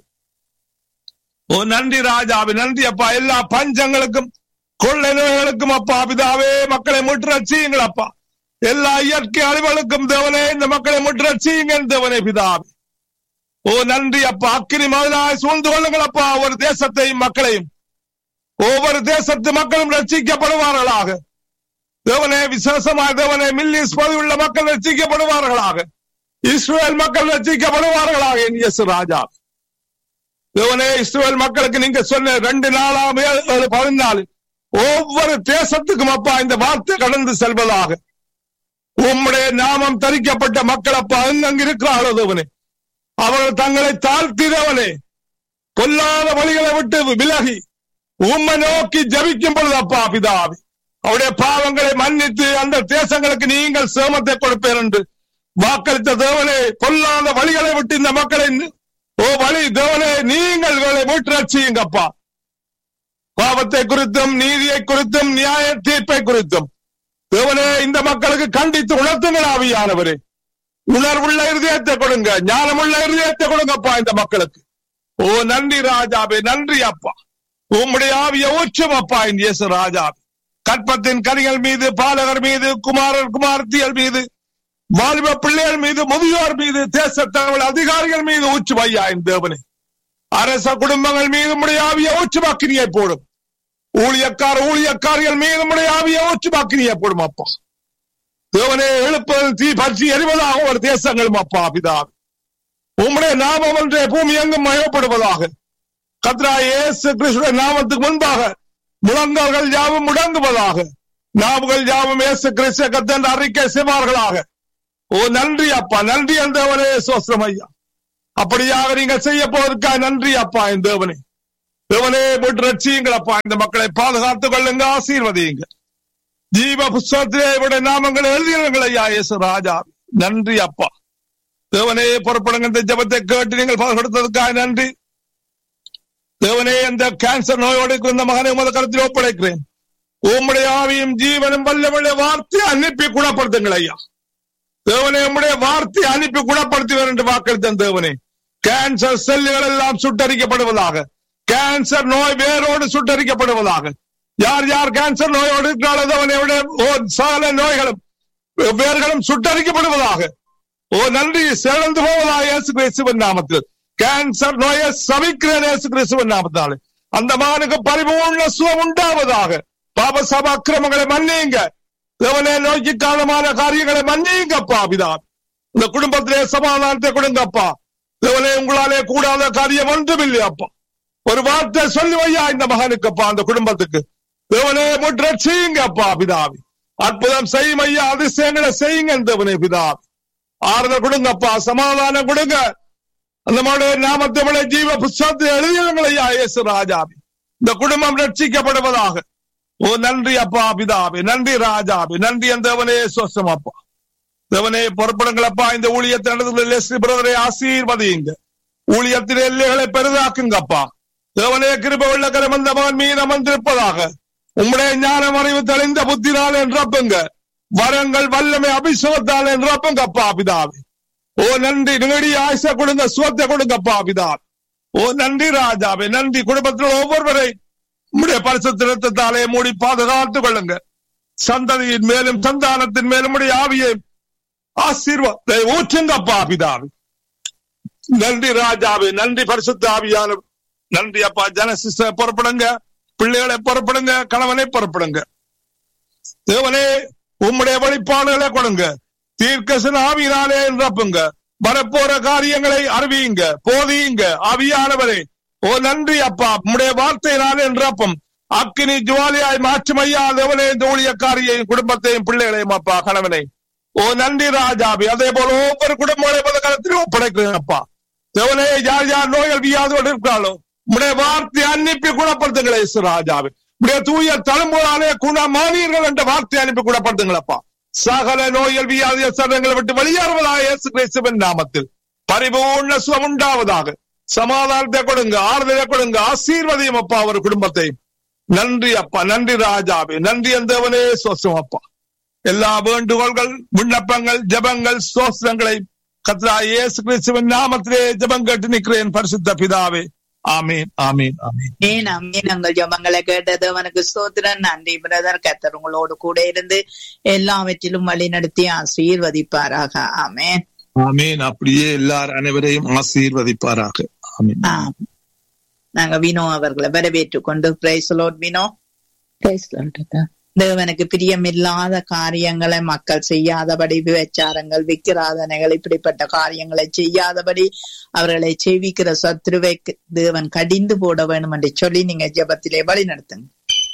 ஓ நன்றி ராஜாவே நன்றி அப்பா எல்லா பஞ்சங்களுக்கும் கொள்ளை நோய்களுக்கும் அப்பா பிதாவே மக்களை மீட்டு ரட்சியுங்கள் அப்பா எல்லா இயற்கை அழிவுகளுக்கும் தேவனே இந்த மக்களை மீட்டு ரட்சியுங்கள் தேவனே பிதாவே ஓ நன்றி அப்பா அக்கினி முதலாய் சூழ்ந்து கொள்ளுங்கள் அப்பா ஒரு தேசத்தையும் மக்களையும் ஒவ்வொரு தேசத்து மக்களும் ரட்சிக்கப்படுவார்களாக தேவனே விசேஷமாய் தேவனே மில்லிஸ் பதவியுள்ள மக்கள் ரட்சிக்கப்படுவார்களாக இஸ்ரேல் மக்கள் ரட்சிக்கப்படுவார்களாக என் இயேசு ராஜா தேவனே இஸ்ரேல் மக்களுக்கு நீங்க சொன்ன ரெண்டு நாளாம் ஏழு ஏழு பதினாலு ஒவ்வொரு தேசத்துக்கும் அப்பா இந்த வார்த்தை கடந்து செல்வதாக உம்முடைய நாமம் தரிக்கப்பட்ட மக்கள் அப்பா அங்கங்க இருக்கிறார்களோ தேவனே அவர்கள் தங்களை தாழ்த்தினவனே பொல்லாத வழிகளை விட்டு விலகி உம்மை நோக்கி ஜபிக்கும் பொழுது அப்பா பிதாவி அவருடைய பாவங்களை மன்னித்து அந்த தேசங்களுக்கு நீங்கள் சேமத்தை கொடுப்பேன் என்று வாக்களித்த தேவனே பொல்லாத வழிகளை விட்டு இந்த மக்களை ஓ வழி தேவனே நீங்கள் இவர்களை மீட்டு ரட்சியுங்கப்பா பாவத்தை குறித்தும் நீதியை குறித்தும் நியாய தீர்ப்பை குறித்தும் தேவனே இந்த மக்களுக்கு கண்டித்து உணர்த்துங்கள் ஆவியானவரே உணர்வுள்ள இருதயத்தை கொடுங்க ஞானமுள்ள இருதயத்தை கொடுங்கப்பா இந்த மக்களுக்கு ஓ நன்றி ராஜாவே நன்றி அப்பா உம்முடைய ஆவிய ஊற்றும் அப்பா இந்த இயேசு ராஜாவே கற்பத்தின் கனிகள் மீது பாலகர் மீது குமாரர் குமார்த்திகள் மீது வாலிப பிள்ளைகள் மீது முதியோர் மீது தேசத்தவள் அதிகாரிகள் மீது ஊற்று ஐயா என் தேவனே அரச குடும்பங்கள் மீது உடைய ஆவிய ஊற்றுமாக்கினியை போடும் ஊழியக்கார ஊழியக்காரிகள் மீது உடைய ஆவிய ஊற்றுமாக்கினியை போடும் அப்பா தேவனே எழுப்பது தீ பற்றி எறிவதாக ஒரு தேசங்களும் அப்பா பிதா உம்முடைய நாமம் ஒன்றே பூமி எங்கும் மயப்படுவதாக கத்ரா இயேசு கிறிஸ்துவின் நாமத்துக்கு முன்பாக முழங்கால்கள் யாவும் முடங்குவதாக நாவுகள் யாவும் இயேசு கிறிஸ்து கத்தன் அறிக்கை செய்வார்களாக ஓ நன்றி அப்பா நன்றி என் தேவனே சோஸ்திரம் ஐயா அப்படியாக நீங்க செய்ய போவதற்காக நன்றி அப்பா என் தேவனே தேவனே போட்டு ரட்சியுங்கள் அப்பா இந்த மக்களை பாதுகாத்துக் கொள்ளுங்க ஆசீர்வதியுங்க ஜீவ புஸ்தகத்திலே இவருடைய நாமங்கள் எழுதியுங்கள் ஐயா இயேசு ராஜா நன்றி அப்பா தேவனே புறப்படுங்க இந்த ஜபத்தை கேட்டு நீங்கள் கொடுத்ததுக்காக நன்றி தேவனே அந்த கேன்சர் நோயோடு இருக்கிற இந்த மகனை உமது கருத்தில் ஒப்படைக்கிறேன் உம்முடைய ஆவியும் ஜீவனும் வல்லமுடைய வார்த்தையை அனுப்பி குணப்படுத்துங்கள் ஐயா தேவனே உம்முடைய வார்த்தையை அனுப்பி குணப்படுத்துவேன் என்று வாக்களித்த தேவனே கேன்சர் செல்லுகள் எல்லாம் சுட்டரிக்கப்படுவதாக கேன்சர் நோய் வேரோடு சுட்டரிக்கப்படுவதாக யார் யார் கேன்சர் நோயோடு இருக்கிறாளோ தேவனையுடைய சகல நோய்களும் வேர்களும் சுட்டரிக்கப்படுவதாக ஓ நன்றி சிறந்து போவதாக இயேசு கிறிஸ்துவின் நாமத்தில் கேன்சர் நோயை சபிக்கிறேன் இயேசு கிறிஸ்துவின் நாமத்தாலே அந்த மகனுக்கு பரிபூர்ண சுகம் உண்டாவதாக பாப சப அக்கிரமங்களை மன்னியுங்க தேவனே நோய்க்கு காரணமான காரியங்களை மன்னியுங்கப்பா பிதா இந்த குடும்பத்திலே சமாதானத்தை கொடுங்கப்பா தேவனே உங்களாலே கூடாத காரியம் ஒன்றும் இல்லையாப்பா ஒரு வார்த்தை சொல்லி வையா இந்த மகனுக்குப்பா அந்த குடும்பத்துக்கு தேவனே முற்ற செய்யுங்க அப்பா பிதாவி அற்புதம் செய்யும் ஐயா அதிசயங்களை செய்யுங்க தேவனே பிதாவி ஆறுதல் கொடுங்கப்பா சமாதானம் கொடுங்க அந்த மாதிரி நாமத்தை விட ஜீவ புஸ்தகத்தை எழுதியுங்கள் ஐயா இயேசு ராஜாவி இந்த குடும்பம் ரட்சிக்கப்படுவதாக ஓ நன்றி அப்பா பிதாவே நன்றி ராஜாவே நன்றி அந்த தேவனே சோசம் அப்பா தேவனே புறப்படுங்களப்பா இந்த ஊழியத்தை நடத்துகிற பிரதரை ஆசீர்வதியுங்க ஊழியத்தின் எல்லைகளை பெரிதாக்குங்கப்பா தேவனே கிருப உள்ள கரமந்த மகன் மீது அமர்ந்திருப்பதாக உம்முடைய ஞானம் அறிவு தெளிந்த புத்தினால் என்றப்புங்க வரங்கள் வல்லமை அபிஷேகத்தால் என்றப்புங்கப்பா பிதாவே ஓ நன்றி நிகடி ஆசை கொடுங்க சுவத்தை கொடுங்கப்பா பிதாவே ஓ நன்றி ராஜாவே நன்றி குடும்பத்தில் ஒவ்வொருவரை உம்முடைய பரிசுத்திரத்தாலே மூடி பாதுகாத்துக் கொள்ளுங்க சந்ததியின் மேலும் சந்தானத்தின் மேலும் உடைய ஆவியை ஆசீர்வாதத்தை ஊற்றுங்கப்பா பிதாவே நன்றி ராஜாவே நன்றி பரிசுத்த ஆவியான நன்றி அப்பா ஜனசிஸ்ட புறப்படுங்க பிள்ளைகளை புறப்படுங்க கணவனை புறப்படுங்க தேவனே உம்முடைய வழிபாடுகளை கொடுங்க தீர்க்கசன ஆவியினாலே நிரப்புங்க வரப்போற காரியங்களை அறிவியுங்க போதியுங்க ஆவியானவரே ஓ நன்றி அப்பா உம்முடைய வார்த்தையினாலே நிரப்பும் அக்கினி ஜுவாலியாய் மாற்றும் ஐயா தேவனே இந்த ஊழியக்காரியையும் குடும்பத்தையும் பிள்ளைகளையும் அப்பா கணவனை ஓ நன்றி ராஜாபி அதே போல ஒவ்வொரு குடும்பங்களை காலத்திலும் ஒப்படைக்கிறேன் அப்பா தேவனே யார் யார் நோய்கள் வியாதோடு இருக்கிறாளோ உடைய வார்த்தை அனுப்பி குணப்படுத்துங்களே ராஜாவே உடைய தூய தலைமுறாலே குணமானீர்கள் என்ற வார்த்தை அனுப்பி குணப்படுத்துங்களப்பா சகல நோய்கள் வியாதிய சடங்களை விட்டு வெளியேறுவதாக இயேசு கிறிஸ்துவின் நாமத்தில் பரிபூர்ண சுகம் உண்டாவதாக சமாதானத்தை கொடுங்க ஆறுதலை கொடுங்க ஆசீர்வதியும் அப்பா அவர் குடும்பத்தை நன்றி அப்பா நன்றி ராஜாவே நன்றி அந்தவனே சோசம் அப்பா எல்லா வேண்டுகோள்கள் விண்ணப்பங்கள் ஜபங்கள் சோசனங்களை கத்ரா இயேசு கிறிஸ்துவின் நாமத்திலே ஜபம் கேட்டு நிற்கிறேன் பரிசுத்த பிதாவே ஆமீன் ஆமீன் ஆமீன் ஏன் அம்மீன் உங்கள் ஜபங்களை கேட்டது அவனுக்கு ஸ்தோத்திரன் நன்றி பிரதர் கத்தர் உங்களோடு கூட இருந்து எல்லாவற்றிலும் வழி நடத்தி ஆசீர்வதிப்பாராக ஆமேன் ஆமீன் அப்படியே எல்லார் அனைவரையும் ஆசீர்வதிப்பாராக ஆமீன் ஆம். நாங்க வினோ அவர்களை வரவேற்றுக் கொண்டு பிரைசலோட் வினோ தேவனுக்கு பிரியமில்லாத காரியங்களை மக்கள் செய்யாதபடி விபச்சாரங்கள் விக்கிராதனைகள் இப்படிப்பட்ட காரியங்களை செய்யாதபடி அவர்களை செய்விக்கிற சத்ருவை தேவன் கடிந்து போட வேண்டும் என்று சொல்லி நீங்க ஜெபத்திலே வழி நடத்துங்க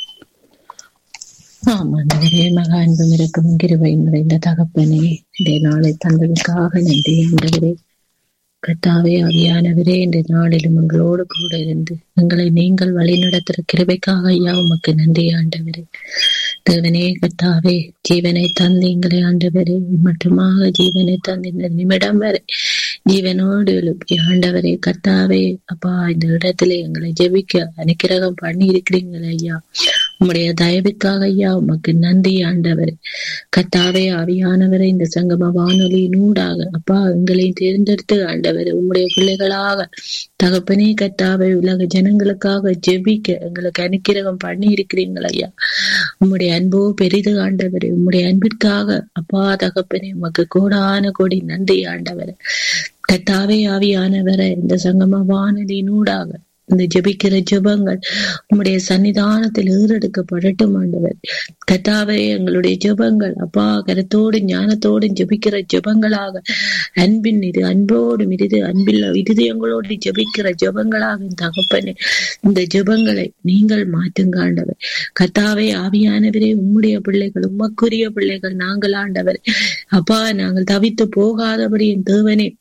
ஆமாண்டவரே மகா அன்பும் இருக்கும் கிருபை நிறைந்த தகப்பனே இந்த நாளை தந்ததுக்காக நன்றி ஆண்டவரே கத்தாவே ஆவியானவரே இந்த நாளிலும் உங்களோடு கூட இருந்து எங்களை நீங்கள் வழி நடத்துற கிருபைக்காக ஐயா உமக்கு நன்றி ஆண்டவரே தேவனே கத்தாவே ஜீவனை தந்தீங்களே ஆண்டவரே மட்டுமாக ஜீவனை தந்த இந்த நிமிடம் வரை ஜீவனோடு எழுப்பி ஆண்டவரே கத்தாவே அப்பா இந்த இடத்துல எங்களை ஜெபிக்க அனுக்கிரகம் பண்ணி இருக்கிறீங்களே ஐயா உம்முடைய தயவுக்காக ஐயா உமக்கு நன்றி ஆண்டவர் கத்தாவே ஆவியானவரை இந்த சங்கம வானொலி நூடாக அப்பா எங்களையும் தேர்ந்தெடுத்து ஆண்டவர் உம்முடைய பிள்ளைகளாக தகப்பனே கத்தாவே உலக ஜனங்களுக்காக ஜெபிக்க எங்களுக்கு அனுக்கிரகம் பண்ணி இருக்கிறீங்கள் ஐயா உம்முடைய அன்போ பெரிது ஆண்டவர் உம்முடைய அன்பிற்காக அப்பா தகப்பனே உமக்கு கோடான கோடி நன்றி ஆண்டவர் கத்தாவே ஆவியானவரை இந்த சங்கம வானொலி நூடாக இந்த ஜெபிக்கிற ஜெபங்கள் உம்முடைய சன்னிதானத்தில் ஏறெடுக்கப்படட்டும் ஆண்டவர் கத்தாவே எங்களுடைய ஜெபங்கள் அப்பா கருத்தோடு ஞானத்தோடு ஜெபிக்கிற ஜெபங்களாக அன்பின் இது அன்போடும் இது அன்பில் இருதயங்களோடு ஜெபிக்கிற ஜெபங்களாக என் தகப்பனே இந்த ஜெபங்களை நீங்கள் மாற்றுங்க ஆண்டவர் கத்தாவே ஆவியானவரே உம்முடைய பிள்ளைகள் உமக்குரிய பிள்ளைகள் நாங்கள் ஆண்டவர் அப்பா நாங்கள் தவித்து போகாதபடி என் தேவனே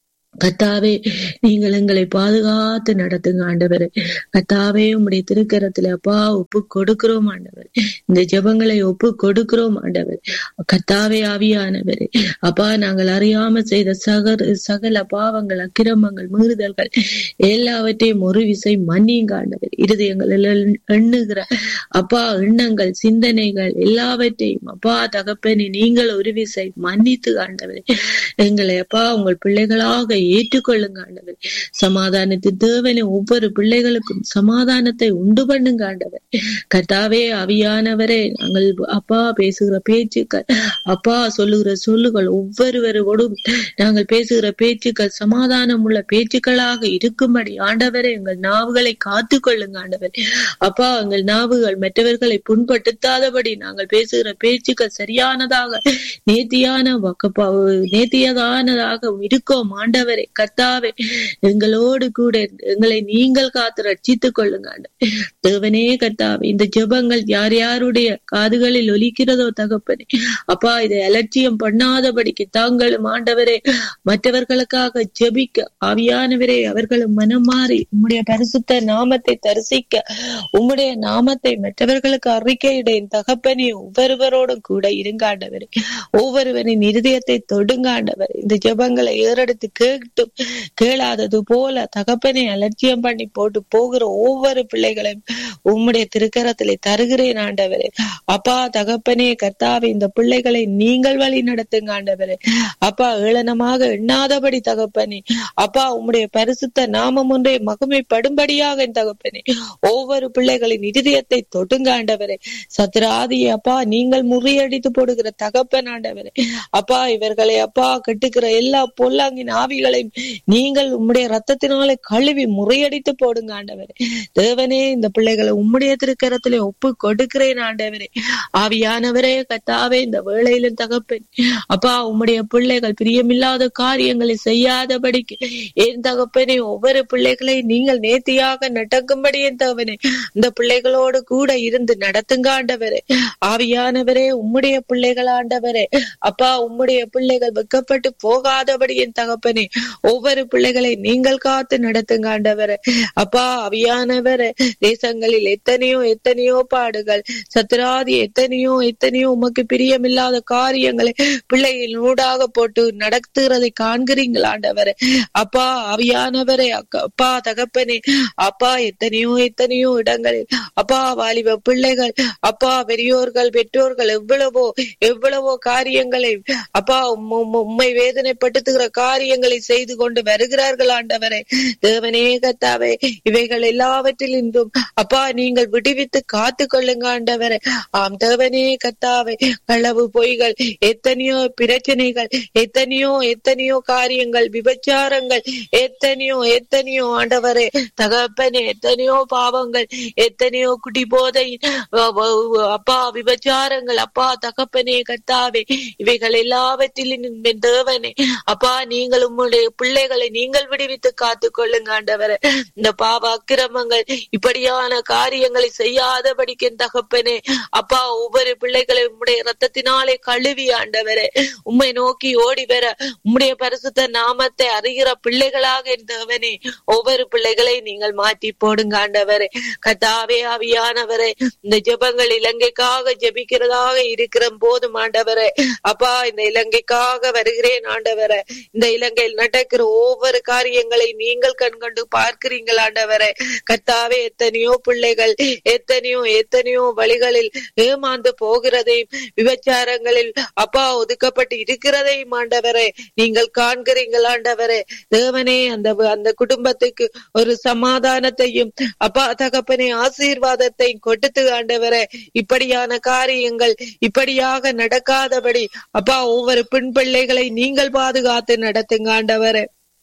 கத்தாவே நீங்கள் எங்களை பாதுகாத்து நடத்துங்க ஆண்டவர் கத்தாவே உம்முடைய திருக்கரத்துல அப்பா ஒப்பு கொடுக்கிறோம் ஆண்டவர் இந்த ஜெபங்களை ஒப்பு கொடுக்கிறோம் ஆண்டவர் கத்தாவே ஆவியானவர் அப்பா நாங்கள் அறியாம செய்த சகர் சகல பாவங்கள் அக்கிரமங்கள் மீறுதல்கள் எல்லாவற்றையும் ஒரு விசை மன்னிங்க ஆண்டவர் இருதயங்களில் எண்ணுகிற அப்பா எண்ணங்கள் சிந்தனைகள் எல்லாவற்றையும் அப்பா தகப்பனே நீங்கள் ஒரு விசை மன்னித்து ஆண்டவர் எங்களை அப்பா உங்கள் பிள்ளைகளாக ஏற்றுக்கொள்ளுங்க ஆண்டவர் சமாதானத்தின் தேவனை ஒவ்வொரு பிள்ளைகளுக்கும் சமாதானத்தை உண்டு பண்ணுங்க ஆண்டவர் கர்த்தாவே அவியானவரே நாங்கள் அப்பா பேசுகிற பேச்சுக்கள் அப்பா சொல்லுகிற சொல்லுகள் ஒவ்வொருவரோடும் நாங்கள் பேசுகிற பேச்சுக்கள் சமாதானம் உள்ள பேச்சுக்களாக இருக்கும்படி ஆண்டவரே எங்கள் நாவுகளை காத்து கொள்ளுங்க ஆண்டவர் அப்பா எங்கள் நாவுகள் மற்றவர்களை புண்படுத்தாதபடி நாங்கள் பேசுகிற பேச்சுக்கள் சரியானதாக நேர்த்தியான வக்கப்பா நேர்த்தியதானதாக இருக்கோம் ஆண்டவரே கர்த்தாவே எங்களோடு கூட எங்களை நீங்கள் காத்து ரட்சித்துக் கொள்ளுங்க ஆண்டவரே. தேவனே கர்த்தாவே இந்த ஜெபங்கள் யார் யாருடைய காதுகளில் ஒலிக்கிறதோ தகப்பனே அப்பா இதை அலட்சியம் பண்ணாதபடிக்கு தாங்களும் ஆண்டவரே மற்றவர்களுக்காக ஜெபிக்க ஆவியானவரே அவர்களும் மனம் மாறி உம்முடைய பரிசுத்த நாமத்தை தரிசிக்க உம்முடைய நாமத்தை மற்றவர்களுக்கு அறிக்கையிட என் தகப்பனே ஒவ்வொருவரோடும் கூட இருங்க ஆண்டவரே ஒவ்வொருவரின் இருதயத்தை தொடுங்க ஆண்டவர் இந்த ஜெபங்களை ஏறெடுத்து கேட்டும் கேளாதது போல தகப்பனை அலட்சியம் பண்ணி போட்டு போகிற ஒவ்வொரு பிள்ளைகளையும் உம்முடைய திருக்கரத்திலே தருகிறேன் ஆண்டவரே அப்பா தகப்பனே கர்த்தாவே இந்த பிள்ளைகளை நீங்கள் வழி நடத்துங்க ஆண்டவரே அப்பா ஏளனமாக எண்ணாதபடி தகப்பனே அப்பா உம்முடைய பரிசுத்த நாமம் ஒன்றே மகிமைப்படும்படியாக என் தகப்பனே ஒவ்வொரு பிள்ளைகளின் இருதயத்தை தொடுங்க ஆண்டவரே சத்ராதி அப்பா நீங்கள் முறியடித்து போடுகிற தகப்பன் ஆண்டவரே அப்பா இவர்களை அப்பா கட்டுக்கிற எல்லா பொல்லாங்கின் ஆவிகளையும் நீங்கள் உம்முடைய ரத்தத்தினாலே கழுவி முறையடித்து போடுங்க ஆண்டவரே தேவனே இந்த பிள்ளைகளை உம்முடைய திருக்கரத்திலே ஒப்பு கொடுக்கிறேன் ஆண்டவரே ஆவியானவரே கத்தாவே இந்த வேளையிலும் தகப்பன் அப்பா உம்முடைய பிள்ளைகள் பிரியமில்லாத காரியங்களை செய்யாதபடிக்கு என் தகப்பனே ஒவ்வொரு பிள்ளைகளை நீங்கள் நேர்த்தியாக நடக்கும்படி என் தகவனே இந்த பிள்ளைகளோடு கூட இருந்து நடத்துங்க ஆண்டவரே ஆவியானவரே உம்முடைய பிள்ளைகள் ஆண்டவரே அப்பா உம்முடைய பிள்ளைகள் வெக்கப்பட்டு போகாதபடி என் தகப்பனே ஒவ்வொரு பிள்ளைகளை நீங்கள் காத்து நடத்துங்க ஆண்டவரே அப்பா அவியானவரே தேசங்களில் எத்தனையோ எத்தனையோ பாடுகள் சத்ராதி எத்தனையோ எத்தனையோ உமக்கு பிரியமில்லாத காரியங்களை பிள்ளைகள் நூடாக போட்டு நடத்துகிறதை காண்கிறீங்கள் ஆண்டவரே அப்பா அவியானவரே அக்க- அப்பா தகப்பனே அப்பா எத்தனையோ எத்தனையோ இடங்களில் அப்பா வாலிப பிள்ளைகள் அப்பா பெரியோர்கள் பெற்றோர்கள் எவ்வளவோ எவ்வளவோ காரியங்களை அப்பா உம்- உம்- உம்மை வேதனைப்படுத்துகிற காரியங்களை செய்து கொண்டு வருகிறார்கள் ஆண்டவரே தேவனே கத்தாவே இவைகள் எல்லாவற்றிலிருந்தும் அப்பா நீங்கள் விடுவித்து காத்து கொள்ளுங்க ஆண்டவரே ஆம் தேவனே கத்தாவே களவு பொய்கள் எத்தனையோ பிரச்சனைகள் எத்தனையோ எத்தனையோ காரியங்கள் விபச்சாரங்கள் எத்தனையோ எத்தனையோ ஆண்டவரே தகப்பனே எத்தனையோ பாவங்கள் எத்தனையோ குடி போதை வ- வ- அப்பா விபச்சாரங்கள் அப்பா தகப்பனே கத்தாவே இவைகள் எல்லாவற்றிலும் என் தேவனே அப்பா நீங்கள் உம்முடைய பிள்ளைகளை நீங்கள் விடுவித்து காத்து கொள்ளுங்க ஆண்டவரே இந்த பாவ அக்கிரமங்கள் இப்படியான காரியங்களை செய்யாதபடிக்கு என் தகப்பனே அப்பா ஒவ்வொரு பிள்ளைகளை உம்முடைய ரத்தத்தினாலே கழுவி ஆண்டவரே உம்மை நோக்கி ஓடி வர உம்முடைய பரிசுத்த நாமத்தை அறிகிற பிள்ளைகளாக என் தேவனே ஒவ்வொரு பிள்ளைகளை நீங்கள் மாற்றி போடுங்க ஆண்டவரே கத்தாவே ஆவியானவரே இந்த ஜெபங்கள் இலங்கைக்காக ஜெபிக்கிறதாக இருக்கிற போதும் ஆண்டவரே அப்பா இந்த இலங்கைக்காக வருகிறேன் ஆண்டவரே இந்த இலங்கையில் நடக்கிற ஒவ்வொரு காரியங்களை நீங்கள் கண்கண்டு பார்க்கிறீங்கள் ஆண்டவரே கர்த்தாவே எத்தனையோ பிள்ளைகள் எத்தனையோ எத்தனையோ வழிகளில் ஏமாந்து போகிறதையும் விபச்சாரங்களில் அப்பா ஒதுக்கப்பட்டு இருக்கிறதையும் ஆண்டவரே நீங்கள் காண்கிறீங்கள் ஆண்டவரே தேவனே அந்த அந்த குடும்பத்துக்கு ஒரு சமாதானத்தையும் அப்பா தகப்பனே ஆசீர்வாதத்தையும் கொடுத்து ஆண்டவரே இப்படியான காரியங்கள் இப்படியாக நடக்காதபடி அப்பா ஒவ்வொரு பெண் பிள்ளைகளை நீங்கள் பாதுகாத்து நடத்துங்க ஆண்டவரே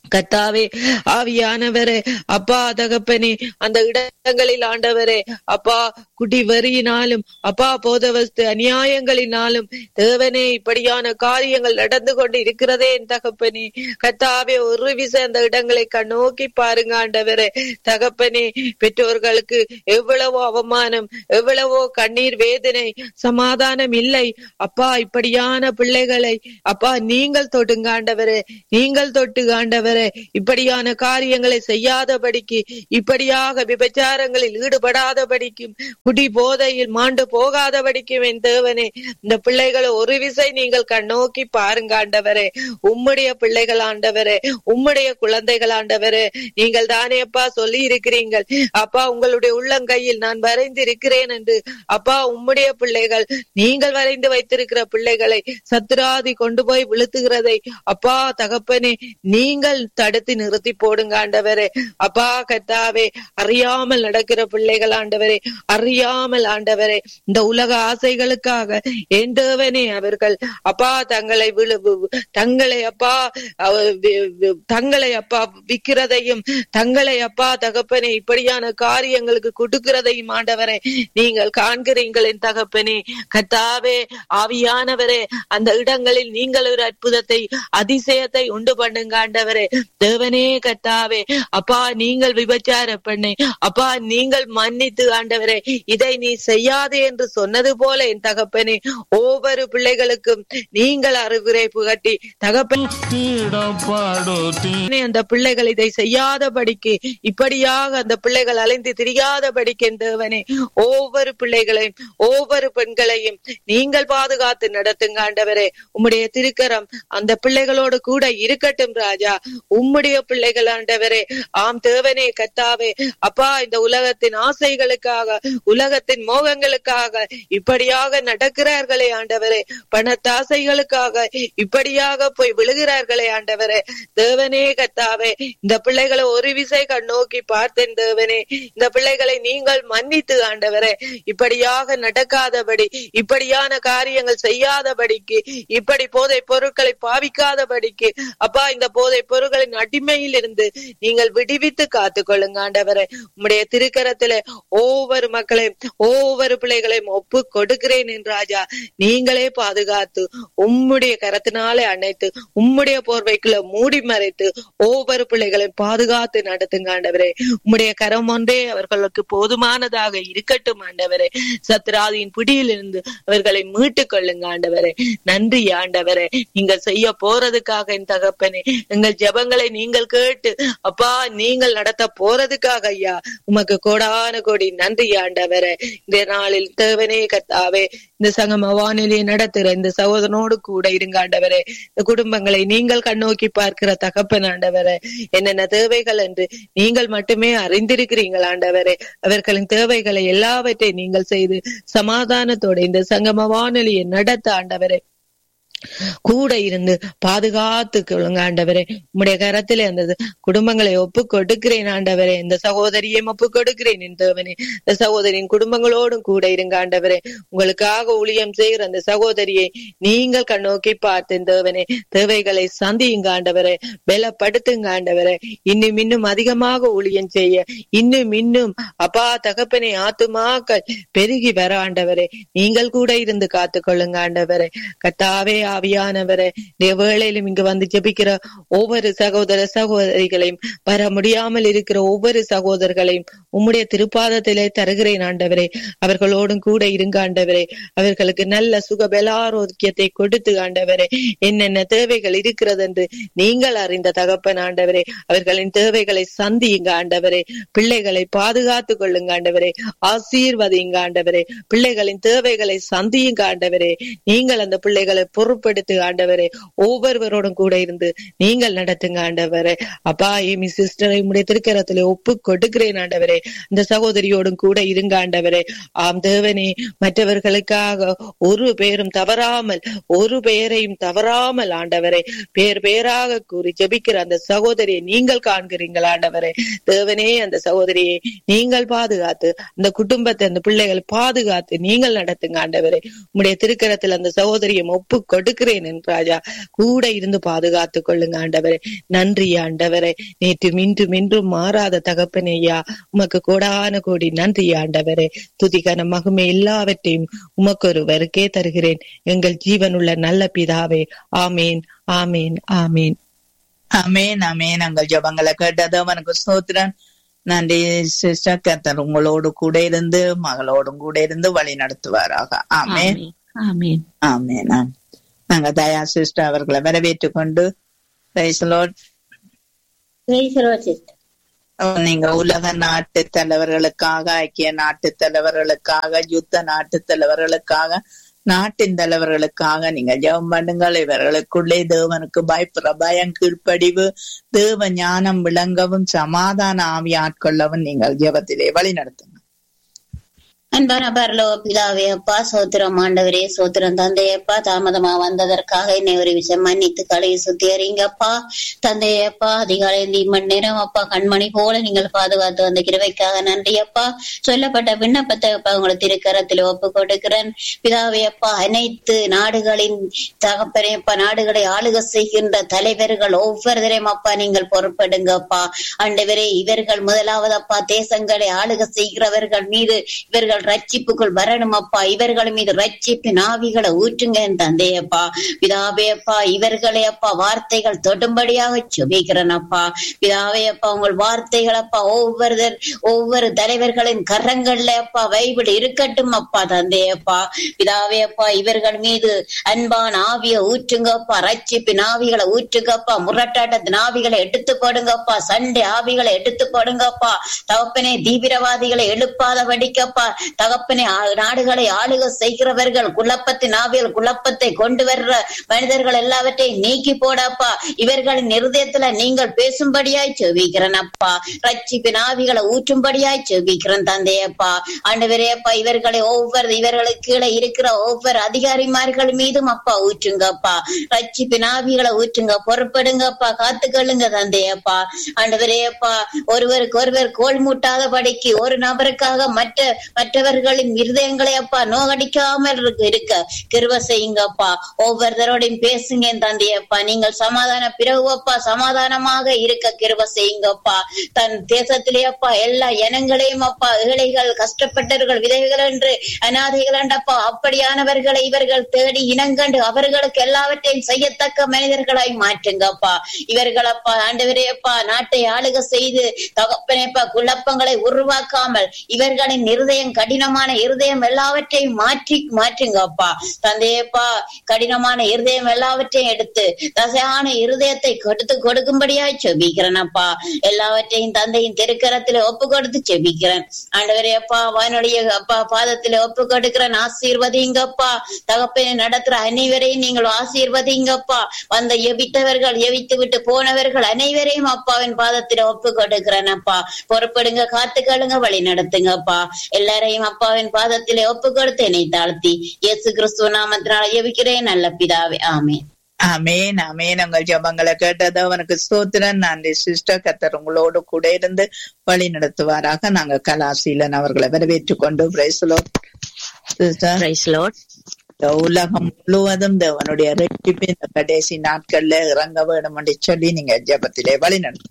கத்தாவே ஆவியானவரே அப்பா தகப்பனே அந்த இடங்களில் ஆண்டவரே அப்பா குடி வரியினாலும் அப்பா போதவஸ்து அநியாயங்களினாலும் தேவனே இப்படியான காரியங்கள் நடந்து கொண்டு இருக்கிறதே என் தகப்பனே கத்தாவே ஒரு விசை அந்த இடங்களை கண்ணோக்கி பாருங்க ஆண்டவரே தகப்பனே பெற்றோர்களுக்கு எவ்வளவோ அவமானம் எவ்வளவோ கண்ணீர் வேதனை சமாதானம் இல்லை அப்பா இப்படியான பிள்ளைகளை அப்பா நீங்கள் தொட்டுங்க ஆண்டவரே நீங்கள் தொட்டு ஆண்டவரே இப்படியான காரியங்களை செய்யாதபடிக்கு இப்படியாக விபச்சாரங்களில் ஈடுபடாதபடிக்கும் குடி போதையில் மாண்டு போகாதபடிக்கும் என் தேவனே இந்த பிள்ளைகளை ஒரு விசை நீங்கள் கண்ணோக்கி பாருங்க ஆண்டவரே உம்முடைய பிள்ளைகள் ஆண்டவரே உம்முடைய குழந்தைகள் ஆண்டவரே நீங்கள் தானே அப்பா சொல்லி இருக்கிறீங்கள் அப்பா உங்களுடைய உள்ளங்கையில் நான் வரைந்து இருக்கிறேன் என்று அப்பா உம்முடைய பிள்ளைகள் நீங்கள் வரைந்து வைத்திருக்கிற பிள்ளைகளை சத்துராதி கொண்டு போய் விழுத்துகிறதை அப்பா தகப்பனே நீங்கள் தடுத்து நிறுத்தி போடுங்க ஆண்டவரே அப்பா கத்தாவே அறியாமல் நடக்கிற பிள்ளைகள் ஆண்டவரே அறியாமல் ஆண்டவரே இந்த உலக ஆசைகளுக்காக என் தேவனே அவர்கள் அப்பா தங்களை விழு தங்களை அப்பா அவ- வி- வி- தங்களை அப்பா விக்கிறதையும் தங்களை அப்பா தகப்பனே இப்படியான காரியங்களுக்கு கொடுக்கிறதையும் ஆண்டவரே நீங்கள் காண்கிறீங்கள் என் தகப்பனே கத்தாவே ஆவியானவரே அந்த இடங்களில் நீங்கள் ஒரு அற்புதத்தை அதிசயத்தை உண்டு பண்ணுங்க ஆண்டவரே தேவனே கத்தாவே அப்பா நீங்கள் விபச்சார பெண்ணை அப்பா நீங்கள் மன்னித்து ஆண்டவரே இதை நீ செய்யாதே என்று சொன்னது போல என் தகப்பனே ஒவ்வொரு பிள்ளைகளுக்கும் நீங்கள் அறிவுரை புகட்டி தகப்பன் அந்த பிள்ளைகள் இதை செய்யாதபடிக்கு இப்படியாக அந்த பிள்ளைகள் அலைந்து திரியாதபடிக்கு என் தேவனே ஒவ்வொரு பிள்ளைகளையும் ஒவ்வொரு பெண்களையும் நீங்கள் பாதுகாத்து நடத்துங்க ஆண்டவரே உம்முடைய திருக்கரம் அந்த பிள்ளைகளோடு கூட இருக்கட்டும் ராஜா உம்முடைய பிள்ளைகள் ஆண்டவரே ஆம் தேவனே கத்தாவே அப்பா இந்த உலகத்தின் ஆசைகளுக்காக உலகத்தின் மோகங்களுக்காக இப்படியாக நடக்கிறார்களே ஆண்டவரே பணத்தாசைகளுக்காக இப்படியாக போய் விழுகிறார்களே ஆண்டவரே தேவனே கத்தாவே இந்த பிள்ளைகளை ஒரு விசை கண்ணோக்கி பார்த்தேன் தேவனே இந்த பிள்ளைகளை நீங்கள் மன்னித்து ஆண்டவரே இப்படியாக நடக்காதபடி இப்படியான காரியங்கள் செய்யாதபடிக்கு இப்படி போதை பொருட்களை பாவிக்காதபடிக்கு அப்பா இந்த போதை பொருட்களின் அடிமையில் இருந்து நீங்கள் விடுவித்து காத்துக் கொள்ளுங்க ஆண்டவரே உம்முடைய திருக்கரத்திலே ஒவ்வொரு மக்களையும் ஒவ்வொரு பிள்ளைகளையும் ஒப்பு கொடுக்கிறேன் என் ராஜா நீங்களே பாதுகாத்து உம்முடைய கரத்தினாலே அணைத்து உம்முடைய போர்வைக்குள்ள மூடி மறைத்து ஒவ்வொரு பிள்ளைகளையும் பாதுகாத்து நடத்துங்க ஆண்டவரே உம்முடைய கரம் ஒன்றே அவர்களுக்கு போதுமானதாக இருக்கட்டும் ஆண்டவரே சத்ராதியின் பிடியில் இருந்து அவர்களை மீட்டுக் கொள்ளுங்க ஆண்டவரே நன்றி ஆண்டவரே நீங்கள் செய்ய போறதுக்காக என் தகப்பனே எங்கள் ஜெபங்களை நீங்கள் கேட்டு அப்பா நீங்கள் நடத்த போறதுக்காக ஐயா உமக்கு கோடான கோடி நன்றி ஆண்டவரே இந்த நாளில் தேவனே கத்தாவே இந்த சங்கம வானிலையை நடத்துற இந்த சகோதரனோடு கூட இருங்க ஆண்டவரே இந்த குடும்பங்களை நீங்கள் கண்ணோக்கி பார்க்கிற தகப்பன் ஆண்டவரே என்னென்ன தேவைகள் என்று நீங்கள் மட்டுமே அறிந்திருக்கிறீர்கள் ஆண்டவரே அவர்களின் தேவைகளை எல்லாவற்றையும் நீங்கள் செய்து சமாதானத்தோட இந்த சங்கம வானொலியை நடத்த ஆண்டவரே கூட இருந்து பாதுகாத்து கொள்ளுங்க ஆண்டவரே உம்முடைய கரத்திலே அந்த குடும்பங்களை ஒப்பு கொடுக்கிறேன் ஆண்டவரே இந்த சகோதரியையும் ஒப்பு கொடுக்கிறேன் என் தேவனே இந்த சகோதரியின் குடும்பங்களோடும் கூட இருங்க ஆண்டவரே உங்களுக்காக ஊழியம் செய்கிற அந்த சகோதரியை நீங்கள் கண்ணோக்கி பார்த்து இந்த தேவனே தேவைகளை சந்தியுங்க ஆண்டவரே பலப்படுத்துங்க ஆண்டவரே இன்னும் இன்னும் அதிகமாக ஊழியம் செய்ய இன்னும் இன்னும் அப்பா தகப்பனை ஆத்துமாக்கள் பெருகி வர ஆண்டவரே நீங்கள் கூட இருந்து காத்துக்கொள்ளுங்க ஆண்டவரே கத்தாவே ஆவியானவரே இந்த வேளையிலும் இங்கு வந்து ஜெபிக்கிற ஒவ்வொரு சகோதர சகோதரிகளையும் வர முடியாமல் இருக்கிற ஒவ்வொரு சகோதரர்களையும் உம்முடைய திருப்பாதத்திலே தருகிறேன் ஆண்டவரே அவர்களோடும் கூட இருங்க ஆண்டவரே அவர்களுக்கு நல்ல சுகபல ஆரோக்கியத்தை கொடுத்து ஆண்டவரே என்னென்ன தேவைகள் இருக்கிறது என்று நீங்கள் அறிந்த தகப்பன் ஆண்டவரே அவர்களின் தேவைகளை சந்தியுங்க ஆண்டவரே பிள்ளைகளை பாதுகாத்துக் கொள்ளுங்க ஆண்டவரே ஆசீர்வதிங்க ஆண்டவரே பிள்ளைகளின் தேவைகளை சந்தியுங்க ஆண்டவரே நீங்கள் அந்த பிள்ளைகளை பொறுப்படுத்து ஆண்டவரே ஒவ்வொருவரோடும் கூட இருந்து நீங்கள் நடத்துங்க ஆண்டவரே அப்பா ஏமி சிஸ்டரை உடைய திருக்கரத்திலே ஒப்பு கொடுக்கிறேன் ஆண்டவரே இந்த சகோதரியோடும் கூட இருங்க ஆண்டவரே ஆம் தேவனே மற்றவர்களுக்காக ஒரு பேரும் தவறாமல் ஒரு பெயரையும் தவறாமல் ஆண்டவரே பேர் பேராக கூறி ஜெபிக்கிற அந்த சகோதரியை நீங்கள் காண்கிறீங்கள் ஆண்டவரே தேவனே அந்த சகோதரியை நீங்கள் பாதுகாத்து அந்த குடும்பத்தை அந்த பிள்ளைகள் பாதுகாத்து நீங்கள் நடத்துங்க ஆண்டவரே உம்முடைய திருக்கரத்தில் அந்த சகோதரியை ஒப்பு கொடு கொடுக்கிறேன் என் ராஜா கூட இருந்து பாதுகாத்துக் கொள்ளுங்க ஆண்டவரே நன்றி ஆண்டவரே நேற்று மின்றும் இன்றும் மாறாத தகப்பனே ஐயா உமக்கு கோடான கோடி நன்றி ஆண்டவரே துதிகன மகுமை எல்லாவற்றையும் உமக்கொருவருக்கே தருகிறேன் எங்கள் ஜீவனுள்ள நல்ல பிதாவே ஆமேன் ஆமேன் ஆமேன் அமேன் அமேன் எங்கள் ஜபங்களை கேட்டது அவனுக்கு ஸ்தோத்திரன் நன்றி சிஸ்டர் கத்தர் உங்களோடு கூட இருந்து மகளோடும் கூட இருந்து வழி நடத்துவாராக ஆமேன் ஆமேன் ஆமேன் ஆம். நாங்க தயா சிஸ்டர் அவர்களை வரவேற்றுக் கொண்டு Praise the Lord. நீங்க உலக நாட்டு தலைவர்களுக்காக ஐக்கிய நாட்டு தலைவர்களுக்காக யுத்த நாட்டு தலைவர்களுக்காக நாட்டின் தலைவர்களுக்காக நீங்க ஜெபம் பண்ணுங்கள் இவர்களுக்குள்ளே தேவனுக்கு பயப்படுற பயம் கீழ்ப்படிவு தேவ ஞானம் விளங்கவும் சமாதான ஆவி ஆட்கொள்ளவும் நீங்கள் ஜெபத்திலே வழி நடத்துங்க அன்பான பரலோ பிதாவே அப்பா சோத்திரம் ஆண்டவரே சோத்திரம் தந்தையப்பா தாமதமா வந்ததற்காக என்னை ஒரு விஷயம் மன்னித்து கலையை சுத்தி அறிங்கப்பா தந்தையப்பா அதிகாலை இந்த மணி நேரம் அப்பா கண்மணி போல நீங்கள் பாதுகாத்து வந்த கிருவைக்காக நன்றி அப்பா சொல்லப்பட்ட விண்ணப்பத்தை அப்பா உங்களை திருக்கரத்தில் ஒப்பு கொடுக்கிறேன் பிதாவே அப்பா அனைத்து நாடுகளின் தகப்பனே அப்பா நாடுகளை ஆளுக செய்கின்ற தலைவர்கள் ஒவ்வொருவரையும் அப்பா நீங்கள் பொறுப்படுங்கப்பா ஆண்டவரே இவர்கள் முதலாவது அப்பா தேசங்களை ஆளுக செய்கிறவர்கள் மீது இவர்கள் ரட்சிப்புக்குள் வரணும் அப்பா இவர்கள் மீது ரட்சிப்பின் ஆவிகளை ஊற்றுங்க என் தந்தையப்பா பிதாவே அப்பா இவர்களை அப்பா வார்த்தைகள் தொடும்படியாக சுபிக்கிறேன் அப்பா பிதாவே அப்பா உங்கள் வார்த்தைகள் அப்பா ஒவ்வொரு ஒவ்வொரு தலைவர்களின் கரங்கள்ல அப்பா பைபிள் இருக்கட்டும் அப்பா தந்தையப்பா பிதாவே அப்பா இவர்கள் மீது அன்பான ஆவியை ஊற்றுங்கப்பா ரட்சிப்பின் ஆவிகளை ஊற்றுங்கப்பா முரட்டாட்டத்தின் ஆவிகளை எடுத்து போடுங்கப்பா சண்டை ஆவிகளை எடுத்து போடுங்கப்பா தகப்பனே தீவிரவாதிகளை எழுப்பாதபடிக்கப்பா தகப்பனே ஆ- நாடுகளை ஆளுக செய்கிறவர்கள் குழப்பத்தின் ஆவியல் குழப்பத்தை கொண்டு வர்ற மனிதர்கள் எல்லாவற்றையும் நீக்கி போடப்பா இவர்களின் இருதயத்துல நீங்கள் பேசும்படியாய் செவிக்கிறேன் அப்பா ரட்சிப்பின் ஆவிகளை ஊற்றும்படியாய் செவிக்கிறேன் தந்தையப்பா ஆண்டவரே அப்பா இவர்களை ஒவ்வொரு இவர்களுக்கு கீழே இருக்கிற ஒவ்வொரு அதிகாரிமார்கள் மீதும் அப்பா ஊற்றுங்கப்பா ரட்சிப்பின் ஆவிகளை ஊற்றுங்க பொறுப்படுங்கப்பா காத்துக்கொள்ளுங்க தந்தையப்பா ஆண்டவரே அப்பா ஒருவருக்கு ஒருவர் கோல் மூட்டாதபடிக்கு ஒரு நபருக்காக மற்ற மற்றவர்களின் இருதயங்களை அப்பா நோகடிக்காமல் இருக்க இருக்க கிருப செய்யுங்கப்பா ஒவ்வொருத்தரோடையும் பேசுங்க என் தந்தையப்பா நீங்கள் சமாதான பிறகுவப்பா சமாதானமாக இருக்க கிருப செய்யுங்கப்பா தன் தேசத்திலே அப்பா எல்லா இனங்களையும் அப்பா ஏழைகள் கஷ்டப்பட்டவர்கள் விதைகள் என்று அநாதைகள் என்றப்பா அப்படியானவர்களை இவர்கள் தேடி இனங்கண்டு அவர்களுக்கு எல்லாவற்றையும் செய்யத்தக்க மனிதர்களாய் மாற்றுங்கப்பா இவர்கள் அப்பா ஆண்டவரே அப்பா நாட்டை ஆளுக செய்து தகப்பனேப்பா குழப்பங்களை உருவாக்காமல் இவர்களின் இருதயம் கடினமான இருதயம் எல்லாவற்றையும் மாற்றி மாற்றுங்கப்பா தந்தையப்பா கடினமான இருதயம் எல்லாவற்றையும் எடுத்து தசையான இருதயத்தை கொடுத்து கொடுக்கும்படியாய் செபிக்கிறேனப்பா எல்லாவற்றையும் தந்தையின் திருக்கரத்துல ஒப்பு கொடுத்து செபிக்கிறேன் ஆண்டவரே அப்பா வானுடைய அப்பா பாதத்துல ஒப்பு கொடுக்கிறேன் ஆசீர்வதிங்கப்பா தகப்பனை நடத்துற அனைவரையும் நீங்கள் ஆசீர்வதிங்கப்பா வந்த எவித்தவர்கள் எவித்து விட்டு போனவர்கள் அனைவரையும் அப்பாவின் பாதத்துல ஒப்பு கொடுக்கிறேன் அப்பா பொறுப்படுங்க காத்துக்கழுங்க வழி நடத்துங்கப்பா எல்லாரையும் அப்பாவின் பாதத்திலே ஒப்பு கொடுத்து என்னை தாழ்த்தி இயேசு கிறிஸ்துவ நாமத்தினால ஜெபிக்கிறேன் நல்ல பிதாவே ஆமென் அமேன் அமேன் உங்கள் ஜபங்களை கேட்டது அவனுக்கு ஸ்தோத்திரன் நன்றி சிஸ்டர் கத்தர் உங்களோடு கூட இருந்து வழி நடத்துவாராக நாங்க கலாசீலன் அவர்களை வரவேற்றுக் கொண்டு பிரைஸ்லோ சிஸ்டர் பிரைஸ் லார்ட் இந்த உலகம் முழுவதும் தேவனுடைய ரெட்டிப்பு இந்த கடைசி நாட்கள்ல இறங்க வேணும் என்று சொல்லி நீங்க ஜபத்திலே வழி நடத்து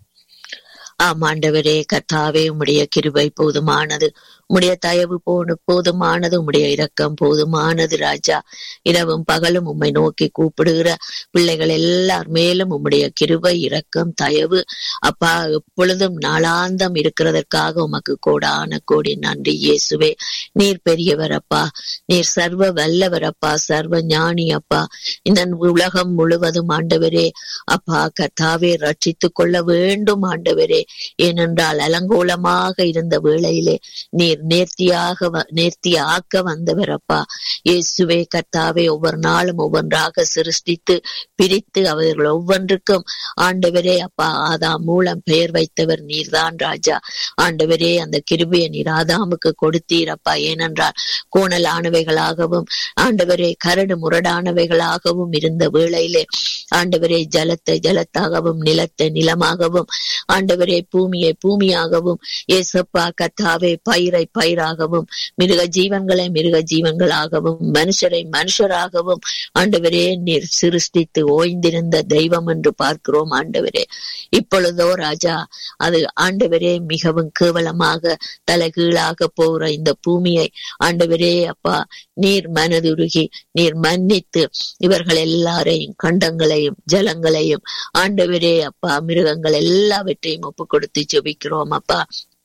ஆமாண்டவரே கர்த்தாவே உம்முடைய கிருபை போதுமானது உம்முடைய தயவு போன போதுமானது உம்முடைய இரக்கம் போதுமானது ராஜா இரவும் பகலும் உம்மை நோக்கி கூப்பிடுகிற பிள்ளைகள் எல்லார் மேலும் உம்முடைய கிருபை இரக்கம் தயவு அப்பா எப்பொழுதும் நாளாந்தம் இருக்கிறதற்காக உமக்கு கோடான கோடி நன்றி இயேசுவே நீர் பெரியவர் அப்பா நீர் சர்வ வல்லவர் அப்பா சர்வ ஞானி அப்பா இந்த உலகம் முழுவதும் ஆண்டவரே அப்பா கர்த்தாவே ரட்சித்துக் கொள்ள வேண்டும் ஆண்டவரே ஏனென்றால் அலங்கோலமாக இருந்த வேளையிலே நீர் நேர்த்தியாக வ- நேர்த்தியாக்க வந்தவர் அப்பா இயேசுவே கர்த்தாவே ஒவ்வொரு நாளும் ஒவ்வொன்றாக சிருஷ்டித்து பிரித்து அவர்கள் ஒவ்வொன்றுக்கும் ஆண்டவரே அப்பா ஆதாம் மூலம் பெயர் வைத்தவர் நீர்தான் ராஜா ஆண்டவரே அந்த கிருபையை நீர் ஆதாமுக்கு கொடுத்தீர் அப்பா ஏனென்றால் கோணலானவைகளாகவும் ஆண்டவரே கரடு முரடானவைகளாகவும் இருந்த வேளையிலே ஆண்டவரே ஜலத்தை ஜலத்தாகவும் நிலத்தை நிலமாகவும் ஆண்டவரே பூமியை பூமியாகவும் ஏசப்பா கத்தாவே பயிரை பயிரை பயிராகவும் மிருக ஜீவன்களை மிருக ஜீவன்களாகவும் மனுஷரை மனுஷராகவும் ஆண்டவரே நீர் சிருஷ்டித்து ஓய்ந்திருந்த தெய்வம் என்று பார்க்கிறோம் ஆண்டவரே இப்பொழுதோ ராஜா அது ஆண்டவரே மிகவும் கேவலமாக தலைகீழாக போகிற இந்த பூமியை ஆண்டவரே அப்பா நீர் மனதுருகி நீர் மன்னித்து இவர்கள் எல்லாரையும் கண்டங்களையும் ஜலங்களையும் ஆண்டவரே அப்பா மிருகங்கள் எல்லாவற்றையும் ஒப்பு கொடுத்து ஜெபிக்கிறோம் அப்பா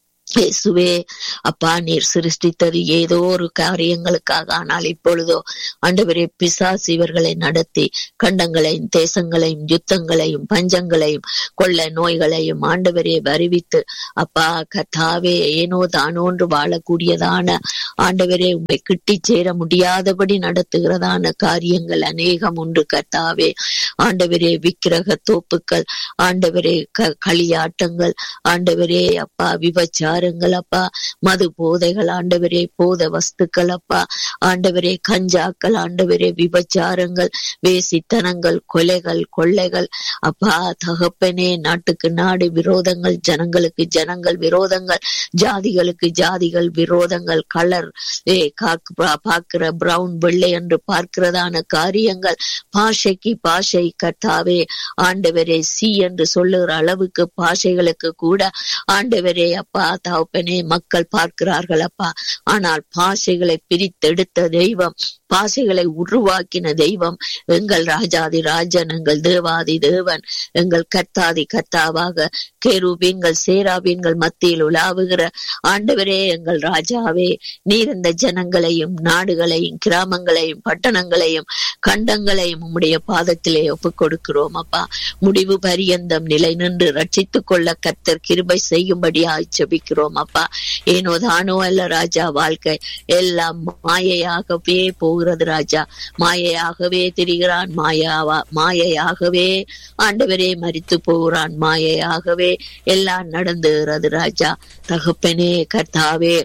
இயேசுவே அப்பா நீர் சிருஷ்டித்தது ஏதோ ஒரு காரியங்களுக்காக ஆனால் இப்பொழுதோ ஆண்டவரே பிசாசு இவர்களை நடத்தி கண்டங்களையும் தேசங்களையும் யுத்தங்களையும் பஞ்சங்களையும் கொள்ள நோய்களையும் ஆண்டவரே வருவித்து அப்பா கத்தாவே ஏனோ தானோன்று வாழக்கூடியதான ஆண்டவரே உண்மை கிட்டி சேர முடியாதபடி நடத்துகிறதான காரியங்கள் அநேகம் உண்டு கத்தாவே ஆண்டவரே விக்கிரக தோப்புக்கள் ஆண்டவரே க களியாட்டங்கள் ஆண்டவரே அப்பா விபச்சாரங்கள் அப்பா மது போதைகள் ஆண்டவரே போத வஸ்துக்கள் அப்பா ஆண்டவரே கஞ்சாக்கள் ஆண்டவரே விபச்சாரங்கள் வேசித்தனங்கள் கொலைகள் கொள்ளைகள் அப்பா தகப்பனே நாட்டுக்கு நாடு விரோதங்கள் ஜனங்களுக்கு ஜனங்கள் விரோதங்கள் ஜாதிகளுக்கு ஜாதிகள் விரோதங்கள் கலர் ஏ பார்க்கிற பிரவுன் வெள்ளை என்று பார்க்கிறதான காரியங்கள் பாஷைக்கு பாஷை கர்த்தாவே ஆண்டவரே சி என்று சொல்லுகிற அளவுக்கு பாஷைகளுக்கு கூட ஆண்டவரே அப்பா தகப்பனே மக்கள் பார்க்கிறார்கள் அப்பா ஆனால் பாஷைகளை பிரித்தெடுத்த தெய்வம் பாசைகளை உருவாக்கின தெய்வம் எங்கள் ராஜாதி ராஜன் எங்கள் தேவாதி தேவன் எங்கள் கர்த்தாதி கர்த்தாவாக கேரூபீன்கள் சேராபீன்கள் மத்தியில் உலாவுகிற ஆண்டவரே எங்கள் ராஜாவே நீர் இந்த ஜனங்களையும் நாடுகளையும் கிராமங்களையும் பட்டணங்களையும் கண்டங்களையும் உம்முடைய பாதத்திலே ஒப்புக் கொடுக்கிறோம் அப்பா முடிவு பரியந்தம் நிலை நின்று ரட்சித்துக் கொள்ள கர்த்தர் கிருபை செய்யும்படியாய் ஜெபிக்கிறோம் அப்பா ஏனோ தானோ அல்ல ராஜா வாழ்க்கை எல்லாம் மாயையாகவே போகிறது ராஜா மாயையாகவே திரிகிறான் மாயாவா மாயையாகவே ஆண்டவரே மறித்து போகிறான் மாயையாகவே எல்லாம் நடந்துகிறது ராஜா தகப்பனே கர்த்தாவே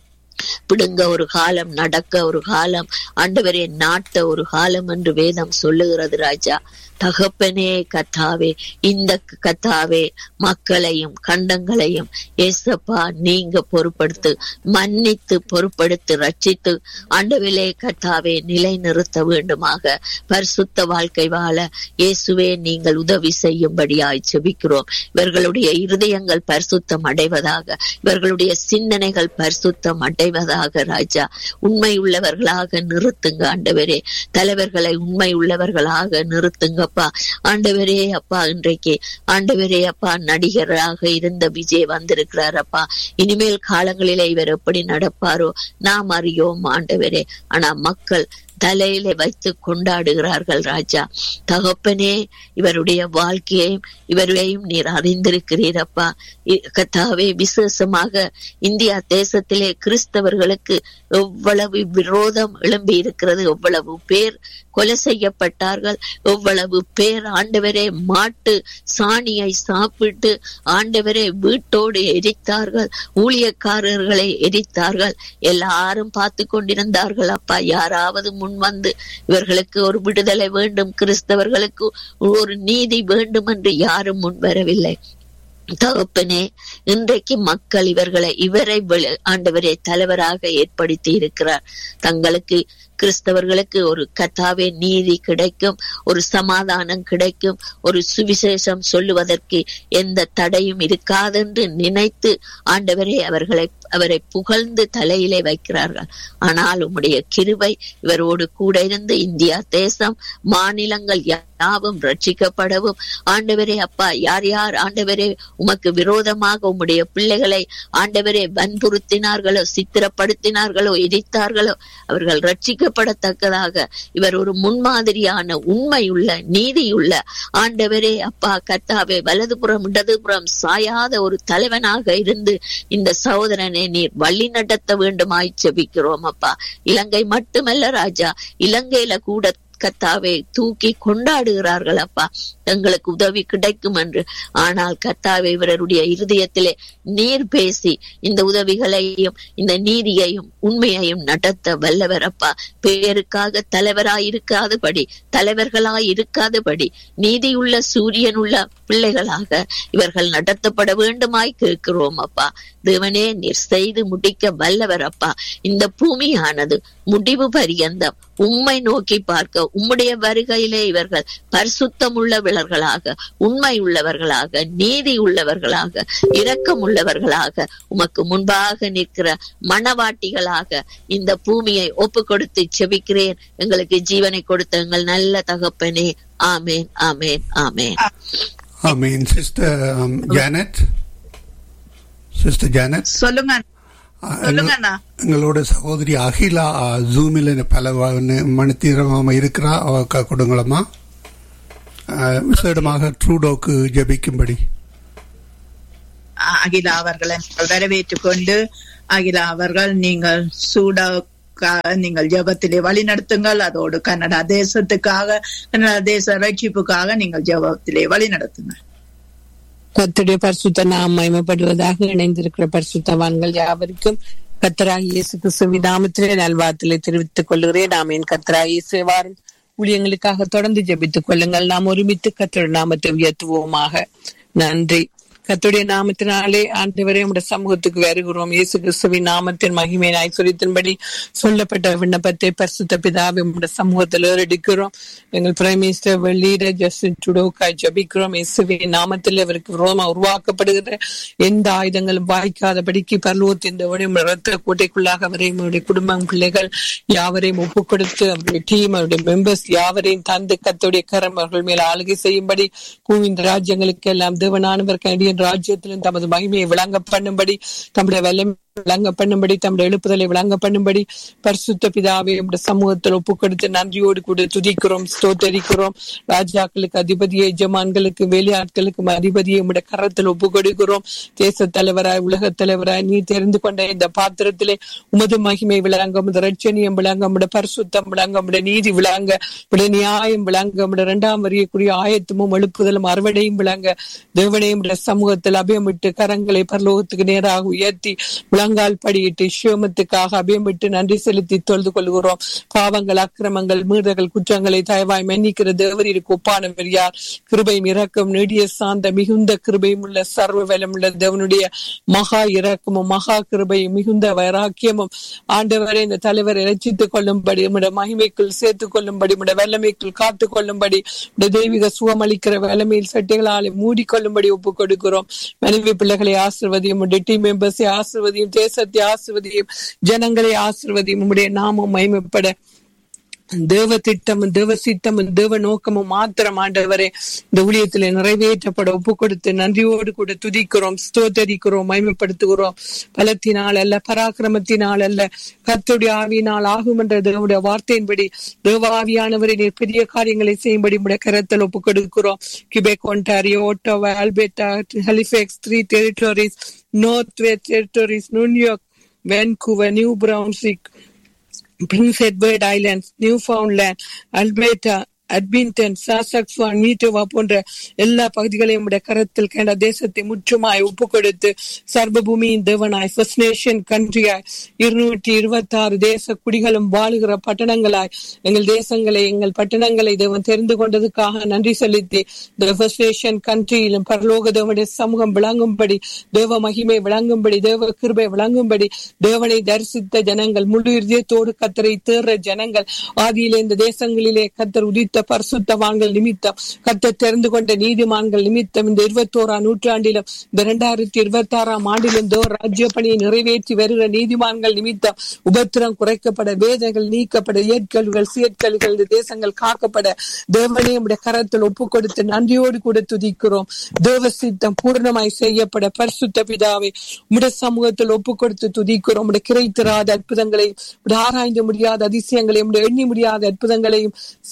பிடுங்க ஒரு காலம் நடக்க ஒரு காலம் ஆண்டவரே நாட்ட ஒரு காலம் என்று வேதம் சொல்லுகிறது ராஜா தகப்பனே கத்தாவே இந்த கத்தாவே மக்களையும் கண்டங்களையும் ஏசப்பா நீங்க பொறுப்படுத்து மன்னித்து பொறுப்படுத்து ரட்சித்து ஆண்டவிலே கத்தாவே நிலை நிறுத்த வேண்டுமாக பரிசுத்த வாழ்க்கை வாழ இயேசுவே நீங்கள் உதவி செய்யும்படியாய் செபிக்கிறோம் இவர்களுடைய இருதயங்கள் பரிசுத்தம் அடைவதாக இவர்களுடைய சிந்தனைகள் பரிசுத்தம் அடைவதாக ராஜா உண்மை உள்ளவர்களாக நிறுத்துங்க ஆண்டவரே தலைவர்களை உண்மை உள்ளவர்களாக நிறுத்துங்கப்பா ஆண்டவரே அப்பா இன்றைக்கு ஆண்டவரே அப்பா நடிகராக இருந்த விஜய் வந்திருக்கிறார் அப்பா இனிமேல் காலங்களிலே இவர் எப்படி நடப்பாரோ நாம் அறியோம் ஆண்டவரே ஆனா மக்கள் தலையில வைத்து கொண்டாடுகிறார்கள் ராஜா தகப்பனே இவருடைய வாழ்க்கையையும் இவரையும் நீர் அறிந்திருக்கிறீரப்பா கத்தாவே விசேஷமாக இந்தியா தேசத்திலே கிறிஸ்தவர்களுக்கு எவ்வளவு விரோதம் எழும்பி இருக்கிறது எவ்வளவு பேர் கொலை செய்யப்பட்டார்கள் எவ்வளவு பேர் ஆண்டவரே மாட்டு சாணியை சாப்பிட்டு ஆண்டவரே வீட்டோடு எரித்தார்கள் ஊழியக்காரர்களை எரித்தார்கள் எல்லாரும் பார்த்து கொண்டிருந்தார்கள் அப்பா யாராவது முன் வந்து இவர்களுக்கு ஒரு விடுதலை வேண்டும் கிறிஸ்தவர்களுக்கு ஒரு நீதி வேண்டும் என்று யாரும் முன் வரவில்லை தகப்பனே இன்றைக்கு மக்கள் இவர்களை இவரை ஆண்டவரே தலைவராக ஏற்படுத்தி இருக்கிறார் தங்களுக்கு கிறிஸ்தவர்களுக்கு ஒரு கத்தாவே நீதி கிடைக்கும் ஒரு சமாதானம் கிடைக்கும் ஒரு சுவிசேஷம் சொல்லுவதற்கு எந்த தடையும் இருக்காதென்று நினைத்து ஆண்டவரே அவர்களை அவரை புகழ்ந்து தலையிலே வைக்கிறார்கள் ஆனால் உம்முடைய கிருபை இவரோடு கூட இருந்து இந்தியா தேசம் மாநிலங்கள் யாவும் ரட்சிக்கப்படவும் ஆண்டவரே அப்பா யார் யார் ஆண்டவரே உமக்கு விரோதமாக உம்முடைய பிள்ளைகளை ஆண்டவரே வன்புறுத்தினார்களோ சித்திரப்படுத்தினார்களோ இடித்தார்களோ அவர்கள் ரட்சிக்கப்படத்தக்கதாக இவர் ஒரு முன்மாதிரியான உண்மையுள்ள நீதியுள்ள ஆண்டவரே அப்பா கத்தாவே வலதுபுறம் இடதுபுறம் சாயாத ஒரு தலைவனாக இருந்து இந்த சகோதரனை நீர் வழி நடத்த வேண்டுமாய் செபிக்கிறோம் அப்பா இலங்கை மட்டுமல்ல ராஜா இலங்கையில கூட கத்தாவை தூக்கி கொண்டாடுகிறார்கள் அப்பா எங்களுக்கு உதவி கிடைக்கும் என்று ஆனால் கத்தாவை இவருடைய இருதயத்திலே நீர் பேசி இந்த உதவிகளையும் இந்த நீதியையும் உண்மையையும் நடத்த வல்லவர் அப்பா பேருக்காக தலைவராய் இருக்காதபடி தலைவர்களாய் இருக்காதபடி நீதியுள்ள சூரியன் உள்ள பிள்ளைகளாக இவர்கள் நடத்தப்பட வேண்டுமாய் கேட்கிறோம் அப்பா தேவனே நீர் செய்து முடிக்க வல்லவர் அப்பா இந்த பூமியானது முடிவு பரியந்தம் உம்மை நோக்கி பார்க்க உம்முடைய வருகையிலே இவர்கள் பரிசுத்தம் உள்ளவர்களாக உண்மை உள்ளவர்களாக நீதி உள்ளவர்களாக இரக்கம் உள்ளவர்களாக உமக்கு முன்பாக நிற்கிற மணவாட்டிகளாக இந்த பூமியை ஒப்பு கொடுத்து செபிக்கிறேன் எங்களுக்கு ஜீவனை கொடுத்த எங்கள் நல்ல தகப்பனே ஆமேன் ஆமேன் ஆமேன் ஆமீன் சிஸ்டர் ஜானட் சிஸ்டர் ஜானட் சொல்லுங்க சொல்லுங்க அண்ணா எங்களோட சகோதரி அகிலா ஜூமில் பல மணித்தீரமாக இருக்கிறா அவ கொடுங்களம்மா விசேடமாக ட்ரூடோக்கு ஜபிக்கும்படி அகிலா அவர்களை வரவேற்றுக் கொண்டு அகிலா அவர்கள் நீங்கள் சூடா நீங்கள் ஜபத்திலே வழி நடத்துங்கள் அதோடு கன்னடா தேசத்துக்காக கன்னடா தேச ரட்சிப்புக்காக நீங்கள் ஜபத்திலே வழி நடத்துங்கள் கத்துடைய பரிசுத்த நாம் மயமப்படுவதாக இணைந்திருக்கிற பரிசுத்தவான்கள் யாவருக்கும் கத்தராக இயேசு கிறிஸ்து விதாமத்திலே நல்வாத்திலே தெரிவித்துக் கொள்கிறேன் நாம் என் கத்தராக இயேசு வாரும் ஊழியங்களுக்காக தொடர்ந்து ஜபித்துக் கொள்ளுங்கள் நாம் ஒருமித்து கத்தோட நாமத்தை உயர்த்துவோமாக நன்றி கத்துடைய நாமத்தினாலே ஆண்டவரே உடைய சமூகத்துக்கு வருகிறோம் இயேசு கிறிஸ்துவின் நாமத்தின் மகிமையின் ஐஸ்வரியத்தின்படி சொல்லப்பட்ட விண்ணப்பத்தை பரிசுத்த பிதாவை உடைய சமூகத்தில் ஏறடிக்கிறோம் எங்கள் பிரைம் மினிஸ்டர் லீடர் ஜஸ்டின் டுடோக்காய் ஜபிக்கிறோம் இயேசுவின் நாமத்தில் அவருக்கு விரோதமா உருவாக்கப்படுகிற எந்த ஆயுதங்களும் வாய்க்காதபடிக்கு பரலோகத்தின் இந்த ரத்த கோட்டைக்குள்ளாக அவரையும் அவருடைய குடும்பம் பிள்ளைகள் யாவரையும் ஒப்பு கொடுத்து அவருடைய டீம் அவருடைய மெம்பர்ஸ் யாவரையும் தந்து கத்துடைய கரம் அவர்கள் மேல் ஆளுகை செய்யும்படி பூவின் ராஜ்யங்களுக்கு எல்லாம் தேவனானவர் கண்டிய ராஜ்யத்திலும் தமது மகிமையை விளங்க பண்ணும்படி தம்முடைய வல்லம் விளங்க பண்ணும்படி தம்முடைய எழுப்புதலை விளங்க பண்ணும்படி பரிசுத்த பிதாவை நம்முடைய சமூகத்தில் ஒப்பு கொடுத்து நன்றியோடு கூட துதிக்கிறோம் ஸ்தோத்தரிக்கிறோம் ராஜாக்களுக்கு அதிபதியை ஜமான்களுக்கு வேலையாட்களுக்கும் அதிபதியை நம்முடைய கரத்தில் ஒப்பு கொடுக்கிறோம் தேச தலைவராய் உலக தலைவராய் நீ தெரிந்து கொண்ட இந்த பாத்திரத்திலே உமது மகிமை விளங்க உமது ரட்சணியம் விளங்க உடைய பரிசுத்தம் விளங்க உடைய நீதி விளங்க உடைய நியாயம் விளங்க உடைய இரண்டாம் வரியக்கூடிய ஆயத்தமும் எழுப்புதலும் அறுவடையும் விளங்க தேவனையும் சமூகத்தில் அபியமிட்டு கரங்களை பரலோகத்துக்கு நேராக உயர்த்தி முழங்கால் படியிட்டு சிவமத்துக்காக அபியமிட்டு நன்றி செலுத்தி தொழுது கொள்கிறோம் பாவங்கள் அக்கிரமங்கள் மீறல்கள் குற்றங்களை தயவாய் மன்னிக்கிற தேவரீருக்கு ஒப்பானவர் யார் கிருபையும் இரக்கம் நெடிய சார்ந்த மிகுந்த கிருபையும் உள்ள சர்வ வலம் உள்ள தேவனுடைய மகா இரக்கமும் மகா கிருபையும் மிகுந்த வைராக்கியமும் ஆண்டவரை இந்த தலைவரை ரச்சித்துக் கொள்ளும்படி உடைய மகிமைக்குள் சேர்த்துக் கொள்ளும்படி உடைய வல்லமைக்குள் காத்துக் கொள்ளும்படி உடைய தெய்வீக சுகமளிக்கிற வல்லமையில் சட்டைகளால் மூடிக்கொள்ளும்படி ஒப்புக் கொடுக்கிறோம் மனைவி பிள்ளைகளை ஆசிர்வதியும் உடைய டீம் மெம்பர்ஸை ஆசிர்வதியும் தேசத்தை ஆசிர்வதியும் ஜனங்களை ஆசிர்வதியும் உடைய நாமம் மயமப்பட தேவ திட்டமும் தேவ சித்தமும் தேவ நோக்கமும் மாத்திரம் ஆண்டவரே இந்த ஊழியத்தில் நிறைவேற்றப்பட ஒப்பு கொடுத்து நன்றியோடு கூட துதிக்கிறோம் ஸ்தோத்தரிக்கிறோம் மயமப்படுத்துகிறோம் பலத்தினால் அல்ல பராக்கிரமத்தினால் அல்ல கத்துடைய ஆவியினால் ஆகும் என்ற தேவனுடைய வார்த்தையின்படி தேவ ஆவியானவரை நீர் பெரிய காரியங்களை செய்யும்படி உடைய கரத்தில் ஒப்பு கொடுக்கிறோம் Quebec Ontario Ottawa Alberta Halifax three territories Northwest territories New York Vancouver New Brunswick Prince Edward Islands, Newfoundland, Alberta, Edmonton Saskatchewan மீட்டோவா போன்ற எல்லா பகுதிகளையும் உடைய கரத்தில் கண்ட தேசத்தை முற்றுமாய் ஒப்பு கொடுத்து சர்வபூமியின் தேவனாய் ஃபர்ஸ்ட் நேஷன் கண்ட்ரியாய் இருநூற்றி இருபத்தி ஆறு தேச குடிகளும் வாழுகிற பட்டணங்களாய் எங்கள் தேசங்களை எங்கள் பட்டணங்களை தேவன் தெரிந்து கொண்டதுக்காக நன்றி செலுத்தி இந்த ஃபர்ஸ்ட் நேஷன் கண்ட்ரியிலும் பரலோக தேவனுடைய சமூகம் விளங்கும்படி தேவ மகிமை விளங்கும்படி தேவ கிருபை விளங்கும்படி தேவனை தரிசித்த ஜனங்கள் முழு இதயத்தோடு கத்தரை தேர்ற ஜனங்கள் ஆதியிலே இந்த தேசங்களிலே கத்தர் உதித்த பரிசுத்தவான்கள் நிமித்தம் கத்த தெரிந்து கொண்ட நீதிமான்கள் நிமித்தம் இந்த இருபத்தோராம் நூற்றாண்டிலும் இந்த இரண்டாயிரத்தி இருபத்தி ஆறாம் ஆண்டிலும் தோ ராஜ்ய பணியை நிறைவேற்றி வருகிற நீதிமான்கள் நிமித்தம் உபத்திரம் குறைக்கப்பட வேதங்கள் நீக்கப்பட ஏற்கல்கள் செயற்கல்கள் இந்த தேசங்கள் காக்கப்பட தேவனே உடைய கரத்தில் ஒப்பு கொடுத்து நன்றியோடு கூட துதிக்கிறோம் தேவ சித்தம் பூர்ணமாய் செய்யப்பட பரிசுத்த பிதாவை உடைய சமூகத்தில் ஒப்பு கொடுத்து துதிக்கிறோம் உடைய கிரைத்திராத அற்புதங்களையும் ஆராய்ந்து முடியாத அதிசயங்களையும் எண்ணி முடியாத அற்புதங்களையும் சகல ஜன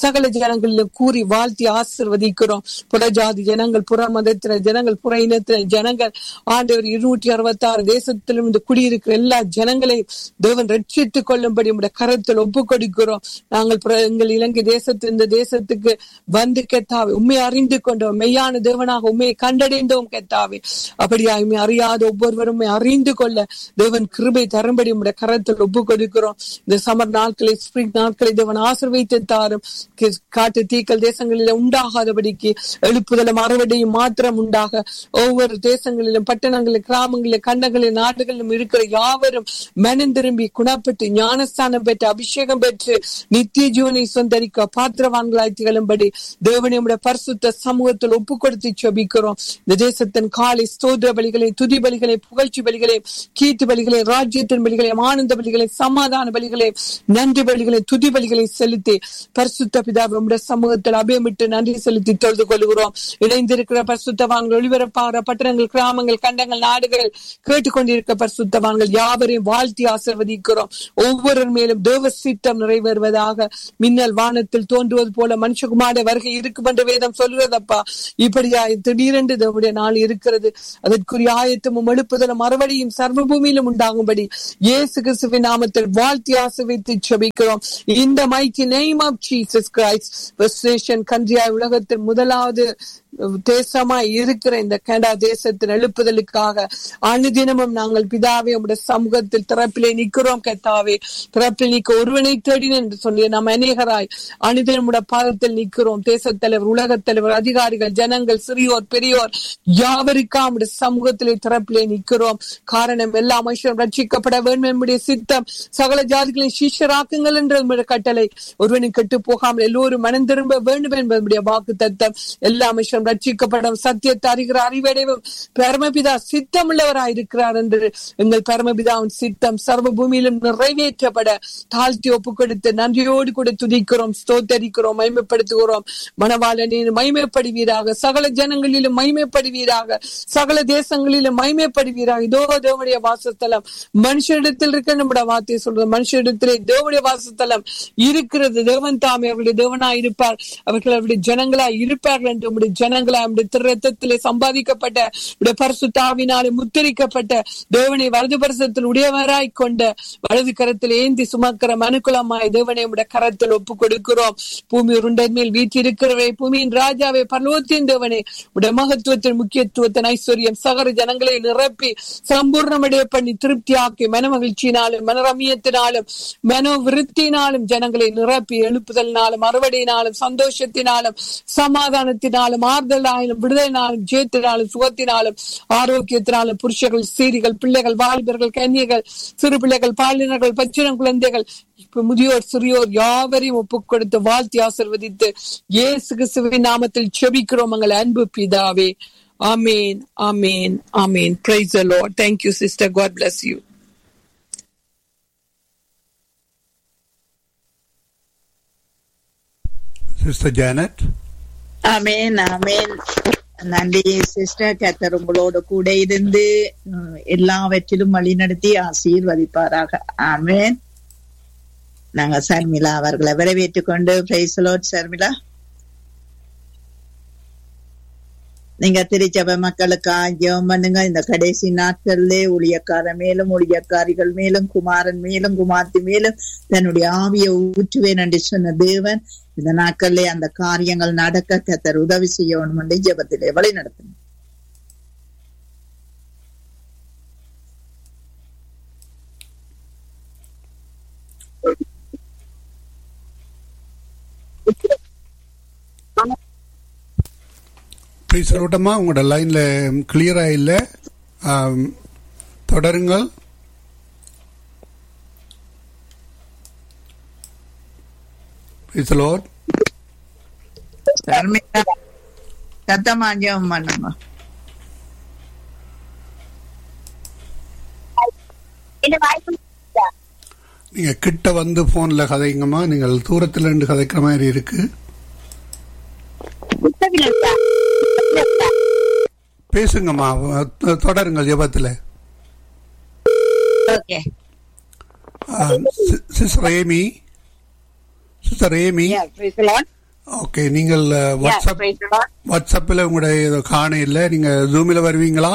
ஜனங்களிலும் கூறி வாழ்த்தி ஆசிர்வதிக்கிறோம் புறஜாதி ஜனங்கள் புற மதத்தின ஜனங்கள் புற இனத்தின ஜனங்கள் ஆண்டவர் இருநூற்றி அறுபத்தி ஆறு தேசத்திலும் இந்த குடியிருக்கிற எல்லா ஜனங்களையும் தேவன் ரட்சித்துக் கொள்ளும்படி உடைய கரத்தில் ஒப்பு கொடுக்கிறோம் நாங்கள் புற- எங்கள் இலங்கை தேசத்து இந்த தேசத்துக்கு வந்து கெத்தாவே உண்மை அறிந்து கொண்டோம் மெய்யான தேவனாக உண்மையை கண்டடைந்தோம் கெத்தாவே அப்படியா உண்மை அறியாத ஒவ்வொருவரும் உம்மை அறிந்து கொள்ள தேவன் கிருபை தரும்படி உடைய கரத்தில் ஒப்பு கொடுக்கிறோம் இந்த சமர் நாட்களை ஸ்பிரிங் நாட்களை தேவன் ஆசிர்வைத்து தாரும் கி- காட்டு தீக்கள் தேசங்களில் உண்டாகாதபடிக்கு எழுப்புதலும் அறுவடையும் மாத்திரம் உண்டாக ஒவ்வொரு தேசங்களிலும் பட்டணங்களிலும் கிராமங்களிலும் கண்டங்களிலும் நாடுகளிலும் இருக்கிற யாவரும் மனம் திரும்பி குணப்பட்டு ஞானஸ்தானம் பெற்று அபிஷேகம் பெற்று நித்திய ஜீவனை சொந்தரிக்க பாத்திரவான்களாய் திகழும்படி தேவனுடைய பரிசுத்த சமூகத்தில் ஒப்பு கொடுத்து செபிக்கிறோம் இந்த தேசத்தின் காலை ஸ்தோத்திர பலிகளை துதி பலிகளை புகழ்ச்சி பலிகளை கீர்த்தி பலிகளை ராஜ்யத்தின் பலிகளை ஆனந்த பலிகளை சமாதான பலிகளை நன்றி பலிகளை துதி பலிகளை செலுத்தி பரிசுத்த பிதாவை உம்முடைய சமூகத்தில் அபயமிட்டு நன்றி செலுத்தி தொழுது கொள்கிறோம் இணைந்திருக்கிற பரிசுத்தவான்கள் ஒளிபரப்பாகிற பட்டணங்கள் கிராமங்கள் கண்டங்கள் நாடுகள் கேட்டுக்கொண்டிருக்க பரிசுத்தவான்கள் யாவரையும் வாழ்த்தி ஆசிர்வதிக்கிறோம் ஒவ்வொரு மேலும் தேவ சித்தம் நிறைவேறுவதாக மின்னல் வானத்தில் தோன்றுவது போல மனுஷகுமார வருகை இருக்கும் என்று வேதம் சொல்கிறதப்பா இப்படியா திடீரென்று தேவனுடைய நாள் இருக்கிறது அதற்குரிய ஆயத்தமும் எழுப்புதலும் மறுபடியும் சர்வ பூமியிலும் உண்டாகும்படி இயேசு கிறிஸ்துவின் நாமத்தில் வாழ்த்தி ஆசிர்வித்து செபிக்கிறோம் இந்த mighty name of Jesus Christ west nation கண்ட்ரியாய் உலகத்தின் முதலாவது தேசமாய் இருக்கிற இந்த கனடா தேசத்தின் எழுப்புதலுக்காக அனுதினமும் நாங்கள் பிதாவே உடைய சமூகத்தில் திறப்பிலே நிற்கிறோம் கத்தாவே திறப்பில் நிற்க ஒருவனை தேடினேன் என்று சொல்லி நாம் அநேகராய் அனுதினம் உடைய பாதத்தில் நிற்கிறோம் தேசத் தலைவர் உலகத் தலைவர் அதிகாரிகள் ஜனங்கள் சிறியோர் பெரியோர் யாவருக்காம் உடைய சமூகத்திலே திறப்பிலே நிற்கிறோம் காரணம் எல்லா மனுஷரும் ரட்சிக்கப்பட வேண்டும் என்னுடைய சித்தம் சகல ஜாதிகளின் சீஷராக்குங்கள் என்ற உம்முடைய கட்டளை ஒருவனும் கெட்டு போகாமல் எல்லோரும் மனம் திரும்ப வேண்டும் என்பதுடைய வாக்கு தத்தம் எல்லா மனுஷரும் ரட்சிக்கப்படும் சத்தியத்தை அறிகிற அறிவடைவும் பரமபிதா சித்தமுள்ளவராயிருக்கிறார் என்று எங்கள் பரமபிதாவின் சித்தம் சர்வ பூமியிலும் நிறைவேற்றப்பட தாழ்த்தி ஒப்பு கொடுத்து நன்றியோடு கூட துதிக்கிறோம் ஸ்தோத்தரிக்கிறோம் மைமைப்படுத்துகிறோம் மனவாளனின் மைமைப்படுவீராக சகல ஜனங்களிலும் மைமைப்படுவீராக சகல தேசங்களிலும் மைமைப்படுவீராக இதோ தேவனுடைய வாசஸ்தலம் மனுஷனிடத்தில் இருக்க நம்முடைய வார்த்தையை சொல்றது மனுஷனிடத்திலே தேவனுடைய வாசஸ்தலம் இருக்கிறது தேவன் தாமே அவருடைய தேவனாய் இருப்பார் அவர்கள் அவருடைய ஜனங்களாய் இருப்பார்கள் என்று உம்முடைய ஜனங்களாய் நம்முடைய திருரத்தத்திலே சம்பாதிக்கப்பட்ட உடைய பரிசுத்தாவினாலே முத்திரிக்கப்பட்ட தேவனை வலது பரிசத்தில் உடையவராய் கொண்ட வலது கரத்தில் ஏந்தி சுமக்கிற மனுக்குலமாய் தேவனை உடைய கரத்தில் ஒப்பு கொடுக்கிறோம் பூமி உருண்டை மேல் வீற்றிருக்கிறவரை பூமியின் ராஜாவை பர்வத்தின் தேவனை உடைய மகத்துவத்தின் முக்கியத்துவத்தின் ஐஸ்வர்யம் சகர ஜனங்களை நிரப்பி சம்பூர்ணமடைய பண்ணி திருப்தியாக்கி மன மகிழ்ச்சியினாலும் மனரமியத்தினாலும் மனோ விருத்தினாலும் ஜனங்களை நிரப்பி எழுப்புதலினாலும் அறுவடையினாலும் சந்தோஷத்தினாலும் சமாதானத்தினாலும் ஆறுதலாலும் விடுதலினாலும் ஜெயத்தினாலும் சுகத்தினாலும் ஆரோக்கியத்தினாலும் புருஷர்கள் ஸ்திரீகள் பிள்ளைகள் வாலிபர்கள் கன்னியர்கள் சிறு பிள்ளைகள் பாலினர்கள் பச்சினம் குழந்தைகள் இப்ப முதியோர் சிறியோர் யாவரையும் ஒப்புக் கொடுத்து வாழ்த்தி ஆசிர்வதித்து இயேசு கிறிஸ்துவின் நாமத்தில் செபிக்கிறோம் எங்கள் அன்பு பிதாவே ஆமேன் ஆமேன் ஆமேன் praise the lord thank you sister god bless you sister Janet ஆமேன் ஆமேன் நன்றி சிஸ்டர் கத்தர் உங்களோட கூட இருந்து உம், எல்லாவற்றிலும் வழிநடத்தி ஆசீர்வதிப்பாராக ஆமேன் நாங்க சர்மிளா அவர்களை வரவேற்றுக் கொண்டு பிரைசலோட் சர்மிளா நீங்க திருச்சபை மக்களுக்கு ஜெபம் பண்ணுங்க இந்த கடைசி நாட்கள்ல ஊழியக்காரர் மேலும் ஊழியக்காரிகள் மேலும் குமாரன் மேலும் குமார்த்தி மேலும் தன்னுடைய ஆவியை ஊற்றுவேன் என்று சொன்ன தேவன் இந்த நாட்கள்ல அந்த காரியங்கள் நடக்க கத்தர் உதவி செய்யணும் என்று ஜெபத்திலே வழி நடத்தணும் ப்ளீஸ் ரோட்டமா உங்களோட லைன்ல கிளியரா இல்லை ஆம், தொடருங்கள் ப்ளீஸ் லோட் சர்மிளா சத்தமா ஜெபம் பண்ணுங்க நீங்க கிட்ட வந்து போன்ல கதைங்கம்மா நீங்கள் தூரத்துல இருந்து கதைக்கிற மாதிரி இருக்கு பேசுங்கம்மா அஹ், தொடருங்கள் ஜெபத்துல okay sister Amy sister Amy Yeah, praise the Lord. Okay நீங்கள் அஹ், வாட்ஸ்அப் வாட்ஸ்அப்பில் உங்களுடைய இது காண இல்லை நீங்க ஜூமில் வருவீங்களா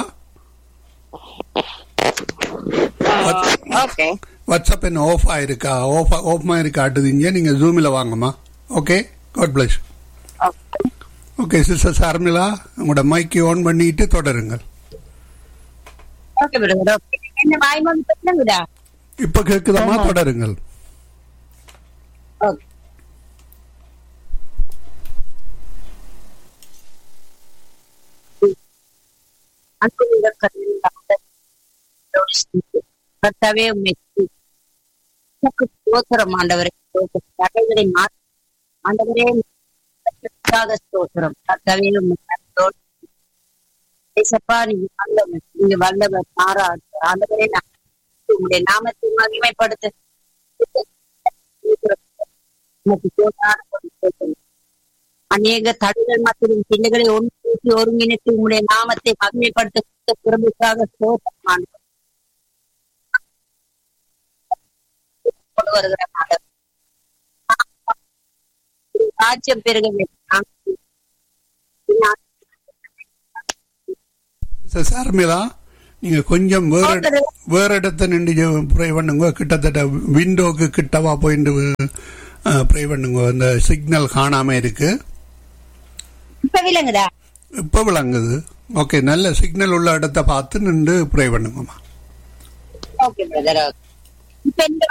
ஓகே வாட்ஸ்அப் என்ன ஆஃப் ஆயிருக்கா ஆஃப் ஆஃப் மாதிரி காட்டுதீங்க நீங்க ஜூமில் வாங்கம்மா okay God bless okay sister Sharmila உங்களோட மைக்கை ஆன் பண்ணிட்டு தொடருங்கள் ஓகே பிரதர் ஓகே என்ன வாய்மொழி பேசுறீங்களா இப்ப கேக்குதமா தொடருங்கள் ஓகே அன்புள்ள கருணையாளர் கர்த்தாவே உம்மை துதி. உமக்கு ஸ்தோத்திரம் ஆண்டவரே ஸ்தோத்திரம். தடைகளை மாற்ற ஆண்டவரே உமக்காக ஸ்தோத்திரம் கர்த்தாவே உம்மை நன்றியோடு ஏசப்பா நீங்க வல்லவர் நீங்க வல்லவர் மாறாது ஆண்டவரே நான் உங்களுடைய நாமத்தை மகிமைப்படுத்த உமக்கு கோடான கோடி ஸ்தோத்திரம். அநேக தடைகள் மற்றும் பிள்ளைகளை ஒன்று கூட்டி ஒருங்கிணைத்து உங்களுடைய நாமத்தை மகிமைப்படுத்த குடும்பத்தாக ஸ்தோத்திரம் ஆண்டவரே. கொண்டு வருகிற ஆண்டவர். ராஜ்யம் பெருக வேண்டும் சிஸ்டர் சர்மிளா நீங்க கொஞ்சம் வேற இட- வேற இடத்த நின்று ப்ரே பண்ணுங்க கிட்டத்தட்ட விண்டோக்கு கிட்டவா போயிட்டு ப்ரே பண்ணுங்க அந்த சிக்னல் காணாம இருக்கு இப்ப விளங்குதா இப்ப விளங்குது ஓகே நல்ல சிக்னல் உள்ள இடத்த பார்த்து நின்று ப்ரே பண்ணுங்கம்மா ஓகே பிரதர் இப்ப இந்த